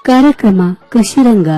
ಕಾರ್ಯಕ್ರಮ ಕೃಷಿರಂಗ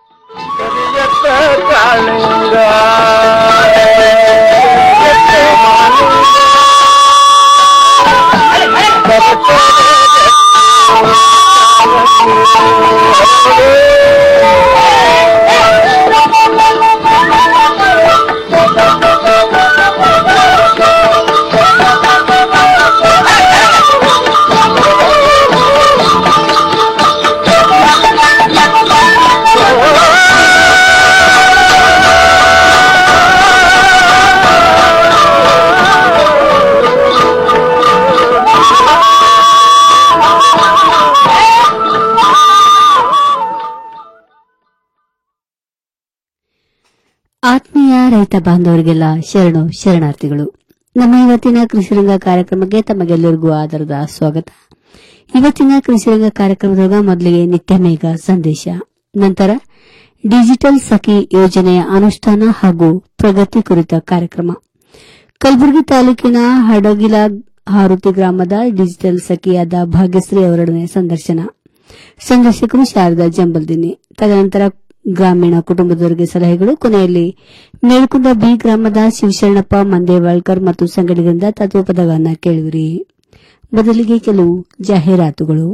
ಆತ್ಮೀಯ ರೈತ ಬಾಂಧವರಿಗೆಲ್ಲ ಶರಣು ಶರಣಾರ್ಥಿಗಳು ನಮ್ಮ ಇವತ್ತಿನ ಕೃಷಿರಂಗ ಕಾರ್ಯಕ್ರಮಕ್ಕೆ ತಮಗೆಲ್ಲರಿಗೂ ಆಧಾರದ ಸ್ವಾಗತ ಇವತ್ತಿನ ಕೃಷಿರಂಗ ಕಾರ್ಯಕ್ರಮದೊಳಗ ಮೊದಲಿಗೆ ನಿತ್ಯ ಮೇಘ ಸಂದೇಶ ನಂತರ ಡಿಜಿಟಲ್ ಸಖಿ ಯೋಜನೆಯ ಅನುಷ್ಠಾನ ಹಾಗೂ ಪ್ರಗತಿ ಕುರಿತ ಕಾರ್ಯಕ್ರಮ ಕಲಬುರಗಿ ತಾಲೂಕಿನ ಹಡಗಿಲ ಹಾರುತಿ ಗ್ರಾಮದ ಡಿಜಿಟಲ್ ಸಖಿಯಾದ ಭಾಗ್ಯಶ್ರೀ ಅವರೊಡನೆ ಸಂದರ್ಶನ ಸಂದರ್ಶಕರು ಶಾರದಾ ಜಂಬಲ್ದಿನಿ ತದನಂತರ ಗ್ರಾಮೀಣ ಕುಟುಂಬದವರಿಗೆ ಸಲಹೆಗಳು ಕೊನೆಯಲ್ಲಿ ಮೇಲ್ಕುಂದ ಬಿ ಗ್ರಾಮದ ಶಿವಶರಣಪ್ಪ ಮಂದೇವಾಳ್ಕರ್ ಮತ್ತು ಸಂಗಡಿಗರಿಂದ ತತ್ವಪದಗಳನ್ನ ಕೇಳುವಿರಿ ಮೊದಲಿಗೆ ಕೆಲವು ಜಾಹೀರಾತುಗಳು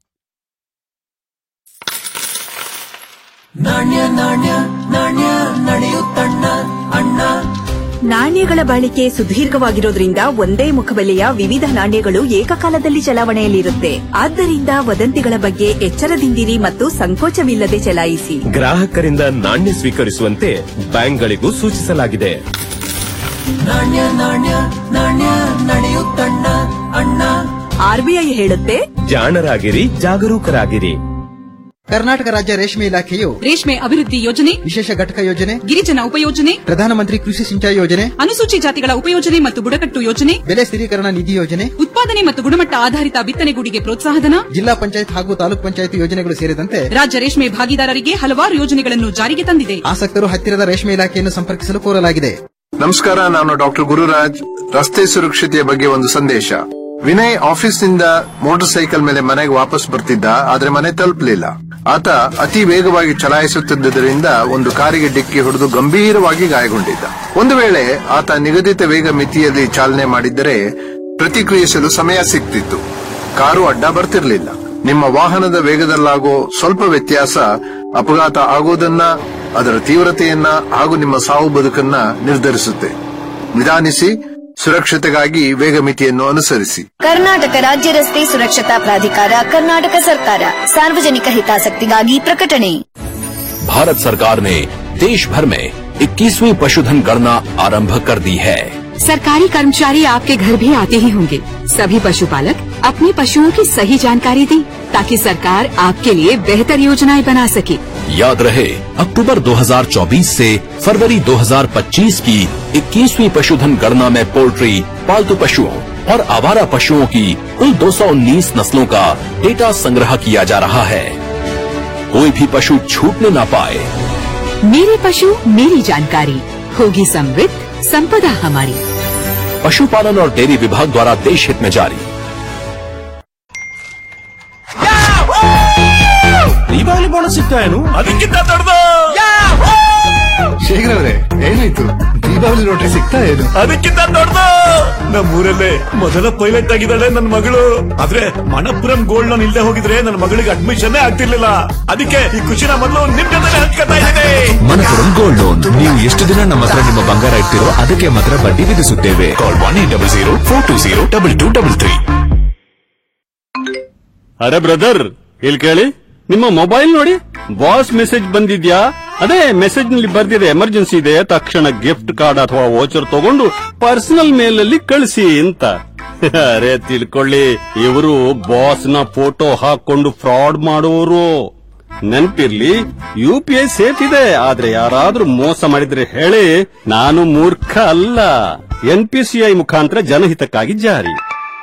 ನಾಣ್ಯ ನಾಣ್ಯ ನಾಣ್ಯ ನಡೆಯುತ್ತಣ್ಣ ಅಣ್ಣ ನಾಣ್ಯಗಳ ಬಾಳಿಕೆ ಸುದೀರ್ಘವಾಗಿರೋದ್ರಿಂದ ಒಂದೇ ಮುಖಬೆಲೆಯ ವಿವಿಧ ನಾಣ್ಯಗಳು ಏಕಕಾಲದಲ್ಲಿ ಚಲಾವಣೆಯಲ್ಲಿರುತ್ತೆ ಆದ್ದರಿಂದ ವದಂತಿಗಳ ಬಗ್ಗೆ ಎಚ್ಚರದಿಂದಿರಿ ಮತ್ತು ಸಂಕೋಚವಿಲ್ಲದೆ ಚಲಾಯಿಸಿ ಗ್ರಾಹಕರಿಂದ ನಾಣ್ಯ ಸ್ವೀಕರಿಸುವಂತೆ ಬ್ಯಾಂಕ್ಗಳಿಗೂ ಸೂಚಿಸಲಾಗಿದೆ ನಾಣ್ಯ ನಾಣ್ಯ ನಾಣ್ಯ ನಡೆಯುತ್ತಣ್ಣ ಅಣ್ಣ ಆರ್ಬಿಐ ಹೇಳುತ್ತೆ ಜಾಣರಾಗಿರಿ ಜಾಗರೂಕರಾಗಿರಿ ಕರ್ನಾಟಕ ರಾಜ್ಯ ರೇಷ್ಮೆ ಇಲಾಖೆಯು ರೇಷ್ಮೆ ಅಭಿವೃದ್ಧಿ ಯೋಜನೆ ವಿಶೇಷ ಘಟಕ ಯೋಜನೆ ಗಿರಿಜನ ಉಪಯೋಜನೆ ಪ್ರಧಾನಮಂತ್ರಿ ಕೃಷಿ ಸಿಂಚಾಯಿ ಯೋಜನೆ ಅನುಸೂಚಿ ಜಾತಿಗಳ ಉಪಯೋಜನೆ ಮತ್ತು ಬುಡಕಟ್ಟು ಯೋಜನೆ ಬೆಲೆ ಸ್ಥಿರೀಕರಣ ನಿಧಿ ಯೋಜನೆ ಉತ್ಪಾದನೆ ಮತ್ತು ಗುಣಮಟ್ಟ ಆಧಾರಿತ ಬಿತ್ತನೆಗೂಡಿಗೆ ಪ್ರೋತ್ಸಾಹಧನ ಜಿಲ್ಲಾ ಪಂಚಾಯತ್ ಹಾಗೂ ತಾಲೂಕ್ ಪಂಚಾಯತ್ ಯೋಜನೆಗಳು ಸೇರಿದಂತೆ ರಾಜ್ಯ ರೇಷ್ಮೆ ಭಾಗಿದಾರರಿಗೆ ಹಲವಾರು ಯೋಜನೆಗಳನ್ನು ಜಾರಿಗೆ ತಂದಿದೆ ಆಸಕ್ತರು ಹತ್ತಿರದ ರೇಷ್ಮೆ ಇಲಾಖೆಯನ್ನು ಸಂಪರ್ಕಿಸಲು ಕೋರಲಾಗಿದೆ ನಮಸ್ಕಾರ ನಾನು ಡಾಕ್ಟರ್ ಗುರುರಾಜ್ ರಸ್ತೆ ಸುರಕ್ಷತೆಯ ಬಗ್ಗೆ ಒಂದು ಸಂದೇಶ ವಿನಯ್ ಆಫೀಸ್ನಿಂದ ಮೋಟಾರ್ ಸೈಕಲ್ ಮೇಲೆ ಮನೆಗೆ ವಾಪಸ್ ಬರ್ತಿದ್ದ ಆದ್ರೆ ಮನೆ ತಲುಪಲಿಲ್ಲ ಆತ ಅತಿ ವೇಗವಾಗಿ ಚಲಾಯಿಸುತ್ತಿದ್ದರಿಂದ ಒಂದು ಕಾರಿಗೆ ಡಿಕ್ಕಿ ಹೊಡೆದು ಗಂಭೀರವಾಗಿ ಗಾಯಗೊಂಡಿದ್ದ ಒಂದು ವೇಳೆ ಆತ ನಿಗದಿತ ವೇಗ ಮಿತಿಯಲ್ಲಿ ಚಾಲನೆ ಮಾಡಿದ್ದರೆ ಪ್ರತಿಕ್ರಿಯಿಸಲು ಸಮಯ ಸಿಗ್ತಿತ್ತು ಕಾರು ಅಡ್ಡ ಬರ್ತಿರ್ಲಿಲ್ಲ ನಿಮ್ಮ ವಾಹನದ ವೇಗದಲ್ಲಾಗೋ ಸ್ವಲ್ಪ ವ್ಯತ್ಯಾಸ ಅಪಘಾತ ಆಗೋದನ್ನ ಅದರ ತೀವ್ರತೆಯನ್ನ ಹಾಗೂ ನಿಮ್ಮ ಸಾವು ಬದುಕನ್ನ ನಿರ್ಧರಿಸುತ್ತೆ ನಿಧಾನಿಸಿ ಸುರಕ್ಷತೆಗಾಗಿ ವೇಗ ಮಿತಿಯನ್ನು ಅನುಸರಿಸಿ ಕರ್ನಾಟಕ ರಾಜ್ಯ ರಸ್ತೆ ಸುರಕ್ಷತಾ ಪ್ರಾಧಿಕಾರ ಕರ್ನಾಟಕ ಸರ್ಕಾರ ಸಾರ್ವಜನಿಕ ಹಿತಾಸಕ್ತಿಗಾಗಿ ಪ್ರಕಟಣೆ भारत सरकार ने देश भर में 21वीं पशुधन गणना आरंभ कर दी है सरकारी कर्मचारी आपके घर भी आते ही होंगे सभी पशुपालक अपने पशुओं की सही जानकारी दें ताकि सरकार आपके लिए बेहतर योजनाएं बना सके याद रहे अक्टूबर 2024 से फरवरी 2025 की 21वीं पशुधन गणना में पोल्ट्री पालतू पशुओं और आवारा पशुओं की कुल 219 नस्लों का डेटा संग्रह किया जा रहा है कोई भी पशु छूटने न पाए मेरे पशु मेरी जानकारी होगी समृद्ध संपदा हमारी पशुपालन और डेयरी विभाग द्वारा देश हित में जारी ದೀಪಾವಳಿ ಬೋನಸ್ ಸಿಗ್ತಾ ಏನು ಅದಕ್ಕಿಂತ ದೊಡ್ಡದು ಶೇಖರ್ ಅವರೇ ಏನಾಯ್ತು ದೀಪಾವಳಿ ರೋಟ್ರಿ ಸಿಗ್ತಾ ಏನು ಅದಕ್ಕಿಂತ ದೊಡ್ಡದು ನಮ್ಮೂರಲ್ಲೇ ಮೊದಲ ಪೈಲಟ್ ಆಗಿದ್ದಾಳೆ ನನ್ನ ಮಗಳು ಆದ್ರೆ ಮಣಪುರಂ ಗೋಲ್ಡ್ ಲೋನ್ ಇಲ್ಲದೆ ಹೋಗಿದ್ರೆ ನನ್ನ ಮಗಳಿಗೆ ಅಡ್ಮಿಷನ್ ಆಗ್ತಿರ್ಲಿಲ್ಲ ಅದಕ್ಕೆ ಈ ಖುಷಿನ ಮೊದಲು ನಿಮ್ ಜೊತೆ ಹಂಚ್ಕೊತಾ ಇದ್ದೀನಿ ಮನಪುರಂ ಗೋಲ್ಡ್ ಲೋನ್ ನೀವು ಎಷ್ಟು ದಿನ ನಮ್ಮ ಹತ್ರ ನಿಮ್ಮ ಬಂಗಾರ ಇಡ್ತೀರೋ ಅದಕ್ಕೆ ಮಾತ್ರ ಬಡ್ಡಿ ವಿಧಿಸುತ್ತೇವೆ call one eight double zero four two zero double two double three ಅರೆ ಬ್ರದರ್ ಇಲ್ಲಿ ಕೇಳಿ ನಿಮ್ಮ ಮೊಬೈಲ್ ನೋಡಿ ಬಾಸ್ ಮೆಸೇಜ್ ಬಂದಿದ್ಯಾ ಅದೇ ಮೆಸೇಜ್ ನಲ್ಲಿ ಬರ್ದಿದೆ ಎಮರ್ಜೆನ್ಸಿ ಇದೆ ತಕ್ಷಣ ಗಿಫ್ಟ್ ಕಾರ್ಡ್ ಅಥವಾ ವೋಚರ್ ತಗೊಂಡು ಪರ್ಸನಲ್ ಮೇಲ್ ಅಲ್ಲಿ ಕಳಿಸಿ ಅಂತ ಅರೆ ತಿಳ್ಕೊಳ್ಳಿ ಇವರು ಬಾಸ್ ನ ಫೋಟೋ ಹಾಕೊಂಡು ಫ್ರಾಡ್ ಮಾಡೋರು ನೆನ್ಪಿರ್ಲಿ ಯು ಪಿ ಐ ಸೇಫ್ ಇದೆ ಆದ್ರೆ ಯಾರಾದ್ರೂ ಮೋಸ ಮಾಡಿದ್ರೆ ಹೇಳಿ ನಾನು ಮೂರ್ಖ ಅಲ್ಲ ಎನ್ ಪಿ ಸಿ ಐ ಮುಖಾಂತರ ಜನಹಿತಕ್ಕಾಗಿ ಜಾರಿ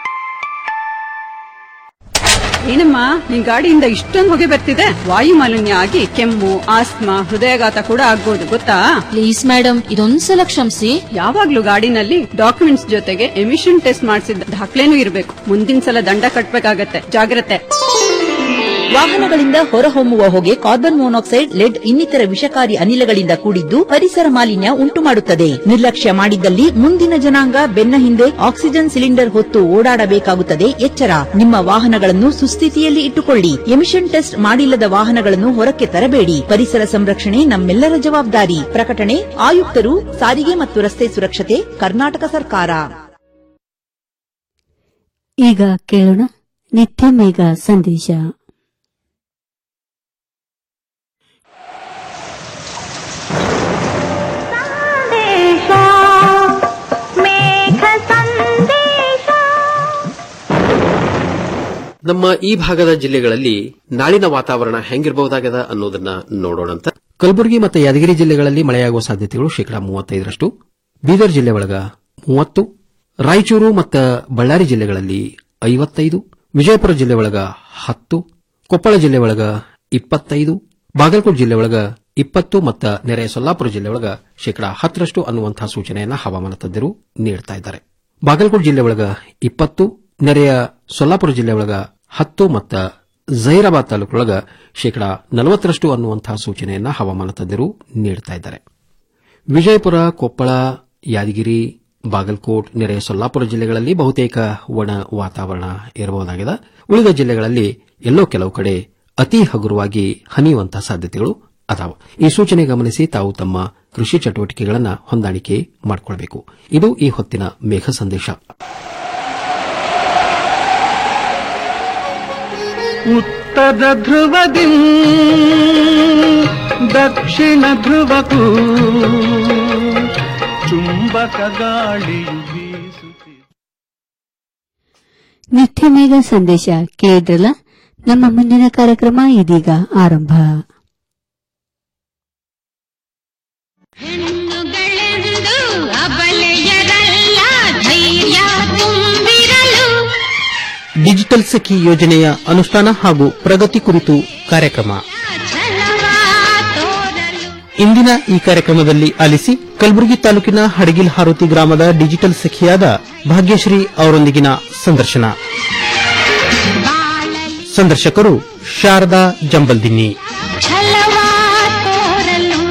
ಏನಮ್ಮ ನಿನ್ ಗಾಡಿಯಿಂದ ಇಷ್ಟೊಂದು ಹೊಗೆ ಬರ್ತಿದೆ ವಾಯು ಮಾಲಿನ್ಯ ಆಗಿ ಕೆಮ್ಮು ಆಸ್ತಮಾ ಹೃದಯಾಘಾತ ಕೂಡ ಆಗ್ಬೋದು ಗೊತ್ತಾ ಪ್ಲೀಸ್ ಮೇಡಮ್ ಇದೊಂದ್ಸಲ ಕ್ಷಮಿಸಿ ಯಾವಾಗ್ಲೂ ಗಾಡಿನಲ್ಲಿ ಡಾಕ್ಯುಮೆಂಟ್ಸ್ ಜೊತೆಗೆ ಎಮಿಷನ್ ಟೆಸ್ಟ್ ಮಾಡಿಸಿದ ದಾಖಲೆನೂ ಇರಬೇಕು ಮುಂದಿನ ಸಲ ದಂಡ ಕಟ್ಬೇಕಾಗತ್ತೆ ಜಾಗ್ರತೆ ವಾಹನಗಳಿಂದ ಹೊರಹೊಮ್ಮುವ ಹೊಗೆ ಕಾರ್ಬನ್ ಮೊನಾಕ್ಸೈಡ್ ಲೆಡ್ ಇನ್ನಿತರ ವಿಷಕಾರಿ ಅನಿಲಗಳಿಂದ ಕೂಡಿದ್ದು ಪರಿಸರ ಮಾಲಿನ್ಯ ಉಂಟು ಮಾಡುತ್ತದೆ ನಿರ್ಲಕ್ಷ್ಯ ಮಾಡಿದ್ದಲ್ಲಿ ಮುಂದಿನ ಜನಾಂಗ ಬೆನ್ನ ಹಿಂದೆ ಆಕ್ಸಿಜನ್ ಸಿಲಿಂಡರ್ ಹೊತ್ತು ಓಡಾಡಬೇಕಾಗುತ್ತದೆ ಎಚ್ಚರ ನಿಮ್ಮ ವಾಹನಗಳನ್ನು ಸುಸ್ಥಿತಿಯಲ್ಲಿ ಇಟ್ಟುಕೊಳ್ಳಿ ಎಮಿಷನ್ ಟೆಸ್ಟ್ ಮಾಡಿಲ್ಲದ ವಾಹನಗಳನ್ನು ಹೊರಕ್ಕೆ ತರಬೇಡಿ ಪರಿಸರ ಸಂರಕ್ಷಣೆ ನಮ್ಮೆಲ್ಲರ ಜವಾಬ್ದಾರಿ ಪ್ರಕಟಣೆ ಆಯುಕ್ತರು ಸಾರಿಗೆ ಮತ್ತು ರಸ್ತೆ ಸುರಕ್ಷತೆ ಕರ್ನಾಟಕ ಸರ್ಕಾರ ಈಗ ಕೇಳೋಣ ನಿತ್ಯ ಮೇಘ ಸಂದೇಶ ನಮ್ಮ ಈ ಭಾಗದ ಜಿಲ್ಲೆಗಳಲ್ಲಿ ನಾಳಿನ ವಾತಾವರಣ ಹೆಂಗಿರಬಹುದಾಗದ ಅನ್ನೋದನ್ನ ನೋಡೋಣಂತ ಕಲಬುರಗಿ ಮತ್ತು ಯಾದಗಿರಿ ಜಿಲ್ಲೆಗಳಲ್ಲಿ ಮಳೆಯಾಗುವ ಸಾಧ್ಯತೆಗಳು ಶೇಕಡಾ ಮೂವತ್ತೈದರಷ್ಟು ಬೀದರ್ ಜಿಲ್ಲೆ ಒಳಗ ಮೂವತ್ತು ರಾಯಚೂರು ಮತ್ತು ಬಳ್ಳಾರಿ ಜಿಲ್ಲೆಗಳಲ್ಲಿ ಐವತ್ತೈದು ವಿಜಯಪುರ ಜಿಲ್ಲೆ ಒಳಗ ಹತ್ತು ಕೊಪ್ಪಳ ಜಿಲ್ಲೆ ಒಳಗ ಇಪ್ಪತ್ತೈದು ಬಾಗಲಕೋಟೆ ಜಿಲ್ಲೆ ಒಳಗ ಇಪ್ಪತ್ತು ಮತ್ತು ನೆರೆಯ ಸೊಲ್ಲಾಪುರ ಜಿಲ್ಲೆ ಒಳಗ ಶೇಕಡಾ ಹತ್ತರಷ್ಟು ಅನ್ನುವಂತಹ ಸೂಚನೆಯನ್ನ ಹವಾಮಾನ ತಜ್ಞರು ನೀಡುತ್ತಾ ಇದ್ದಾರೆ ಬಾಗಲಕೋಟೆ ಜಿಲ್ಲೆ ಒಳಗ ಇಪ್ಪತ್ತು ನೆರೆಯ ಸೊಲ್ಲಾಪುರ ಜಿಲ್ಲೆ ಒಳಗ ಹತ್ತು ಮತ್ತು ಜೈರಾಬಾದ್ ತಾಲೂಕೊಳಗ ಶೇಕಡಾ ನಲವತ್ತರಷ್ಟು ಅನ್ನುವಂತಹ ಸೂಚನೆಯನ್ನ ಹವಾಮಾನ ತಜ್ಞರು ನೀಡುತ್ತಾ ಇದ್ದಾರೆ ವಿಜಯಪುರ ಕೊಪ್ಪಳ ಯಾದಗಿರಿ ಬಾಗಲಕೋಟ್ ನೆರೆಯ ಸೊಲ್ಲಾಪುರ ಜಿಲ್ಲೆಗಳಲ್ಲಿ ಬಹುತೇಕ ಒಣ ವಾತಾವರಣ ಇರಬಹುದಾಗಿದೆ ಉಳಿದ ಜಿಲ್ಲೆಗಳಲ್ಲಿ ಎಲ್ಲೋ ಕೆಲವು ಕಡೆ ಅತಿ ಹಗುರವಾಗಿ ಹನಿಯುವಂತಹ ಸಾಧ್ಯತೆಗಳು ಅದಾವ ಈ ಸೂಚನೆ ಗಮನಿಸಿ ತಾವು ತಮ್ಮ ಕೃಷಿ ಚಟುವಟಿಕೆಗಳನ್ನು ಹೊಂದಾಣಿಕೆ ಮಾಡಿಕೊಳ್ಳಬೇಕು ಇದು ಈ ಹೊತ್ತಿನ ಮೇಘ ಸಂದೇಶ ಉತ್ತರ ಧ್ರುವದಿ ದಕ್ಷಿಣ ಧ್ರುವಕ್ಕೂ ಚುಂಬಕ ಗಾಳಿಯು ಬೀಸುತ್ತಿದೆ ನಿತ್ಯ ಮೇಘ ಸಂದೇಶ ಕೇಳಿದ್ರಲ್ಲ ನಮ್ಮ ಮುಂದಿನ ಕಾರ್ಯಕ್ರಮ ಇದೀಗ ಆರಂಭ ಅಬಲೆಯರಲ್ಲ ಧೈರ್ಯ ತುಂಬಿರಲು ಡಿಜಿಟಲ್ ಸಖಿ ಯೋಜನೆಯ ಅನುಷ್ಠಾನ ಹಾಗೂ ಪ್ರಗತಿ ಕುರಿತು ಕಾರ್ಯಕ್ರಮ ಇಂದಿನ ಈ ಕಾರ್ಯಕ್ರಮದಲ್ಲಿ ಆಲಿಸಿ ಕಲಬುರಗಿ ತಾಲೂಕಿನ ಹಡಗಿಲ್ ಹಾರೋತಿ ಗ್ರಾಮದ ಡಿಜಿಟಲ್ ಸಖಿಯಾದ ಭಾಗ್ಯಶ್ರೀ ಅವರೊಂದಿಗಿನ ಸಂದರ್ಶನ ಸಂದರ್ಶಕರು ಶಾರದಾ ಜಂಬಲ್ದಿನ್ನಿ ಛಲವಾ ತೋರಲು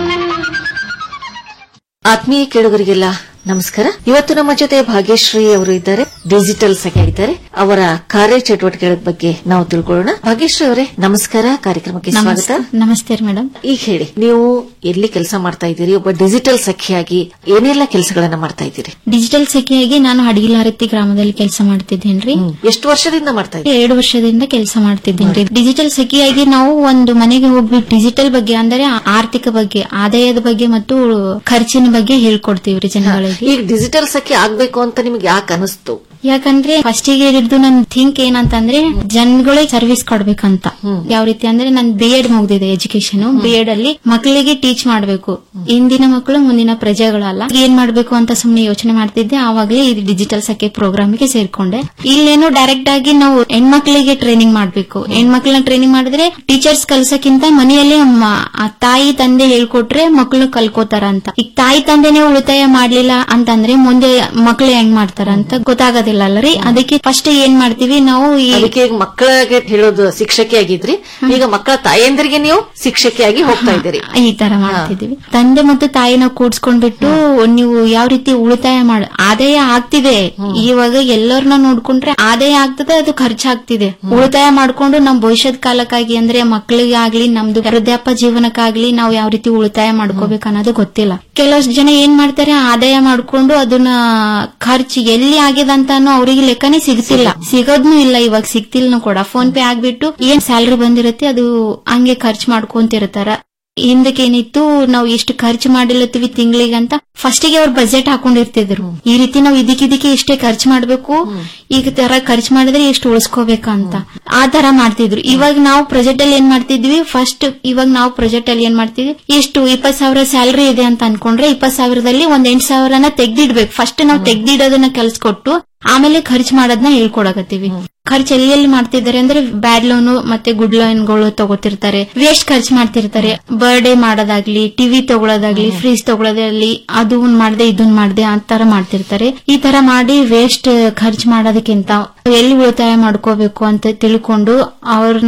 ಆತ್ಮೀಯ ಕೇಳುಗರಿಗೆಲ್ಲ ನಮಸ್ಕಾರ ಇವತ್ತು ನಮ್ಮ ಜೊತೆ ಭಾಗ್ಯಶ್ರೀ ಅವರು ಇದ್ದಾರೆ ಡಿಜಿಟಲ್ ಸಖಿ ಆಗಿದ್ದಾರೆ ಅವರ ಕಾರ್ಯಚಟುವಟಿಕೆಗಳ ಬಗ್ಗೆ ನಾವು ತಿಳ್ಕೊಳ್ಳೋಣ ಭಾಗ್ಯಶ್ರೀ ಅವರೇ ನಮಸ್ಕಾರ ಕಾರ್ಯಕ್ರಮಕ್ಕೆ ಸ್ವಾಗತ ನಮಸ್ತೆ ಮೇಡಮ್ ಈಗ ಹೇಳಿ ನೀವು ಎಲ್ಲಿ ಕೆಲಸ ಮಾಡ್ತಾ ಇದ್ದೀರಿ ಒಬ್ಬ ಡಿಜಿಟಲ್ ಸಖಿಯಾಗಿ ಏನೆಲ್ಲ ಕೆಲಸಗಳನ್ನ ಮಾಡ್ತಾ ಇದ್ದೀರಿ ಡಿಜಿಟಲ್ ಸಖಿಯಾಗಿ ನಾನು ಹಡಗಿಲಾರತಿ ಗ್ರಾಮದಲ್ಲಿ ಕೆಲಸ ಮಾಡ್ತಿದ್ದೇನ್ರಿ ಎಷ್ಟು ವರ್ಷದಿಂದ ಮಾಡ್ತಾ ಇದ್ದೀರಿ ಎರಡು ವರ್ಷದಿಂದ ಕೆಲಸ ಮಾಡ್ತಿದ್ದೇನ್ರಿ ಡಿಜಿಟಲ್ ಸಖಿಯಾಗಿ ನಾವು ಒಂದು ಮನೆಗೆ ಹೋಗ್ಬಿಟ್ಟು ಡಿಜಿಟಲ್ ಬಗ್ಗೆ ಅಂದರೆ ಆರ್ಥಿಕ ಬಗ್ಗೆ ಆದಾಯದ ಬಗ್ಗೆ ಮತ್ತು ಖರ್ಚಿನ ಬಗ್ಗೆ ಹೇಳ್ಕೊಡ್ತೀವ್ರಿ ಜನಗಳಿಗೆ ಈಗ ಡಿಜಿಟಲ್ ಸಖಿ ಆಗ್ಬೇಕು ಅಂತ ನಿಮ್ಗೆ ಯಾಕೆ ಅನಿಸ್ತು ಯಾಕಂದ್ರೆ ಫಸ್ಟಿಗೆ ಹಿಡಿದು ನನ್ ಥಿಂಕ್ ಏನಂತಂದ್ರೆ ಜನಗಳಿಗೆ ಸರ್ವಿಸ್ ಕೊಡ್ಬೇಕಂತ ಯಾವ ರೀತಿ ಅಂದ್ರೆ ನನ್ ಬಿ ಎಡ್ ಮುಗ್ದಿದೆ ಎಜುಕೇಶನ್ ಬಿ ಎಡ್ ಅಲ್ಲಿ ಮಕ್ಕಳಿಗೆ ಟೀಚ್ ಮಾಡ್ಬೇಕು ಇಂದಿನ ಮಕ್ಕಳು ಮುಂದಿನ ಪ್ರಜೆಗಳಲ್ಲ ಏನ್ ಮಾಡ್ಬೇಕು ಅಂತ ಸುಮ್ನೆ ಯೋಚನೆ ಮಾಡ್ತಿದ್ದೆ ಆವಾಗಲೇ ಈ ಡಿಜಿಟಲ್ ಸಖಿ ಪ್ರೋಗ್ರಾಮ್ಗೆ ಸೇರ್ಕೊಂಡೆ ಇಲ್ಲೇನು ಡೈರೆಕ್ಟ್ ಆಗಿ ನಾವು ಹೆಣ್ಮಕ್ಳಿಗೆ ಟ್ರೈನಿಂಗ್ ಮಾಡ್ಬೇಕು ಹೆಣ್ಮಕ್ಳನ್ನ ಟ್ರೈನಿಂಗ್ ಮಾಡಿದ್ರೆ ಟೀಚರ್ಸ್ ಕಲ್ಸಕ್ಕಿಂತ ಮನೆಯಲ್ಲಿ ಮ- ಆ ತಾಯಿ ತಂದೆ ಹೇಳ್ಕೊಟ್ರೆ ಮಕ್ಕಳು ಕಲ್ಕೋತಾರ ಅಂತ ಈಗ ತಾಯಿ ತಂದೆನೇ ಉಳಿತಾಯ ಮಾಡ್ಲಿಲ್ಲ ಅಂತಂದ್ರೆ ಮುಂದೆ ಮಕ್ಳು ಹೆಂಗ್ ಮಾಡ್ತಾರ ಅಂತ ಗೊತ್ತಾಗೋದಿಲ್ಲ ಅಲ್ರಿ ಅದಕ್ಕೆ ಫಸ್ಟ್ ಏನ್ ಮಾಡ್ತೀವಿ ನಾವು ಈ ಅದಕ್ಕೆ ಈಗ ಮಕ್ಕಳಿಗೆ ಹೇಳೋದು ಶಿಕ್ಷಕಿ ಆಗಿದ್ರಿ ಈಗ ಮಕ್ಕಳ ತಾಯಂದಿರಿಗೆ ನೀವು ಶಿಕ್ಷಕಿಯಾಗಿ ಹೋಗ್ತಾ ಇದ್ದೀರಿ ಈ ತರ ಮಾಡ್ತಿದೀವಿ ತಂದೆ ಮತ್ತು ತಾಯಿನ ಕೂಡ್ಸ್ಕೊಂಡ್ಬಿಟ್ಟು ನೀವು ಯಾವ ರೀತಿ ಉಳಿತಾಯ ಮಾಡ ಆದಾಯ ಆಗ್ತಿದೆ ಇವಾಗ ಎಲ್ಲರನ್ನ ನೋಡ್ಕೊಂಡ್ರೆ ಆದಾಯ ಆಗ್ತದೆ ಅದು ಖರ್ಚಾಗ್ತಿದೆ ಉಳಿತಾಯ ಮಾಡ್ಕೊಂಡು ನಮ್ ಭವಿಷ್ಯದ ಕಾಲಕ್ಕಾಗಿ ಅಂದ್ರೆ ಮಕ್ಕಳಿಗೆ ಆಗ್ಲಿ ನಮ್ದು ವೃದ್ಧಾಪ್ಯ ಜೀವನಕ್ಕಾಗ್ಲಿ ನಾವು ಯಾವ ರೀತಿ ಉಳಿತಾಯ ಮಾಡ್ಕೋಬೇಕು ಅನ್ನೋದು ಗೊತ್ತಿಲ್ಲ ಕೆಲವಷ್ಟು ಜನ ಏನ್ ಮಾಡ್ತಾರೆ ಆದಾಯ ಮಾಡ್ಕೊಂಡು ಅದನ್ನ ಖರ್ಚು ಎಲ್ಲಿ ಆಗಿದೆ ಅಂತಾನು ಅವರಿಗೆ ಲೆಕ್ಕನೇ ಸಿಗ್ತಿಲ್ಲ ಸಿಗೋದ್ನು ಇಲ್ಲ ಇವಾಗ ಸಿಗ್ತಿಲ್ನು ಕೂಡ ಫೋನ್ ಪೇ ಆಗ್ಬಿಟ್ಟು ಏನ್ ಸ್ಯಾಲ್ರಿ ಬಂದಿರುತ್ತೆ ಅದು ಹಂಗೆ ಖರ್ಚು ಮಾಡ್ಕೊಂತಿರ್ತಾರ ಹಿಂದಕ್ಕೆ ಏನಿತ್ತು ನಾವು ಎಷ್ಟು ಖರ್ಚು ಮಾಡಿಲತ್ತೀವಿ ತಿಂಗಳಿಗೆ ಅಂತ ಫಸ್ಟಿಗೆ ಅವ್ರು ಬಜೆಟ್ ಹಾಕೊಂಡಿರ್ತಿದ್ರು ಈ ರೀತಿ ನಾವು ಇದಕ್ಕಿದಕ್ಕೆ ಇಷ್ಟೇ ಖರ್ಚು ಮಾಡ್ಬೇಕು ಈಗ ತರ ಖರ್ಚು ಮಾಡಿದ್ರೆ ಎಷ್ಟು ಉಳಿಸ್ಕೋಬೇಕಂತ ಆ ತರ ಮಾಡ್ತಿದ್ರು ಇವಾಗ ನಾವು ಪ್ರಾಜೆಕ್ಟ್ ಅಲ್ಲಿ ಏನ್ ಮಾಡ್ತಿದ್ವಿ ಫಸ್ಟ್ ಇವಾಗ ನಾವು ಪ್ರಾಜೆಕ್ಟ್ ಅಲ್ಲಿ ಏನ್ ಮಾಡ್ತಿದ್ವಿ ಎಷ್ಟು ಇಪ್ಪತ್ ಸಾವಿರ ಸ್ಯಾಲರಿ ಇದೆ ಅಂತ ಅನ್ಕೊಂಡ್ರೆ ಇಪ್ಪತ್ ಸಾವಿರದಲ್ಲಿ ಒಂದ್ ಎಂಟ್ ಸಾವಿರನ ತೆಗ್ದಿಡ್ಬೇಕು ಫಸ್ಟ್ ನಾವು ತೆಗ್ದಿಡೋದನ್ನ ಕೆಲ್ಸ್ಕೊಟ್ಟು ಆಮೇಲೆ ಖರ್ಚು ಮಾಡೋದನ್ನ ಹೇಳ್ಕೊಡಕತ್ತೀವಿ ಖರ್ಚು ಎಲ್ಲಿ ಎಲ್ಲಿ ಮಾಡ್ತಿದ್ದಾರೆ ಅಂದ್ರೆ ಬ್ಯಾಡ್ ಲೋನು ಮತ್ತೆ ಗುಡ್ ಲೋನ್ಗಳು ತಗೋತಿರ್ತಾರೆ ವೇಸ್ಟ್ ಖರ್ಚು ಮಾಡ್ತಿರ್ತಾರೆ ಬರ್ಡೇ ಮಾಡೋದಾಗ್ಲಿ ಟಿವಿ ತಗೊಳೋದಾಗ್ಲಿ ಫ್ರಿಜ್ ತಗೊಳೋದಾಗ್ಲಿ ಅದು ಮಾಡ್ದೆ ಇದನ್ ಮಾಡ್ದೆ ಆ ತರ ಮಾಡ್ತಿರ್ತಾರೆ ಈ ತರ ಮಾಡಿ ವೇಸ್ಟ್ ಖರ್ಚು ಮಾಡೋದಕ್ಕಿಂತ ಎಲ್ಲಿ ಉಳಿತಾಯ ಮಾಡ್ಕೋಬೇಕು ಅಂತ ತಿಳ್ಕೊಂಡು ಅವ್ರನ್ನ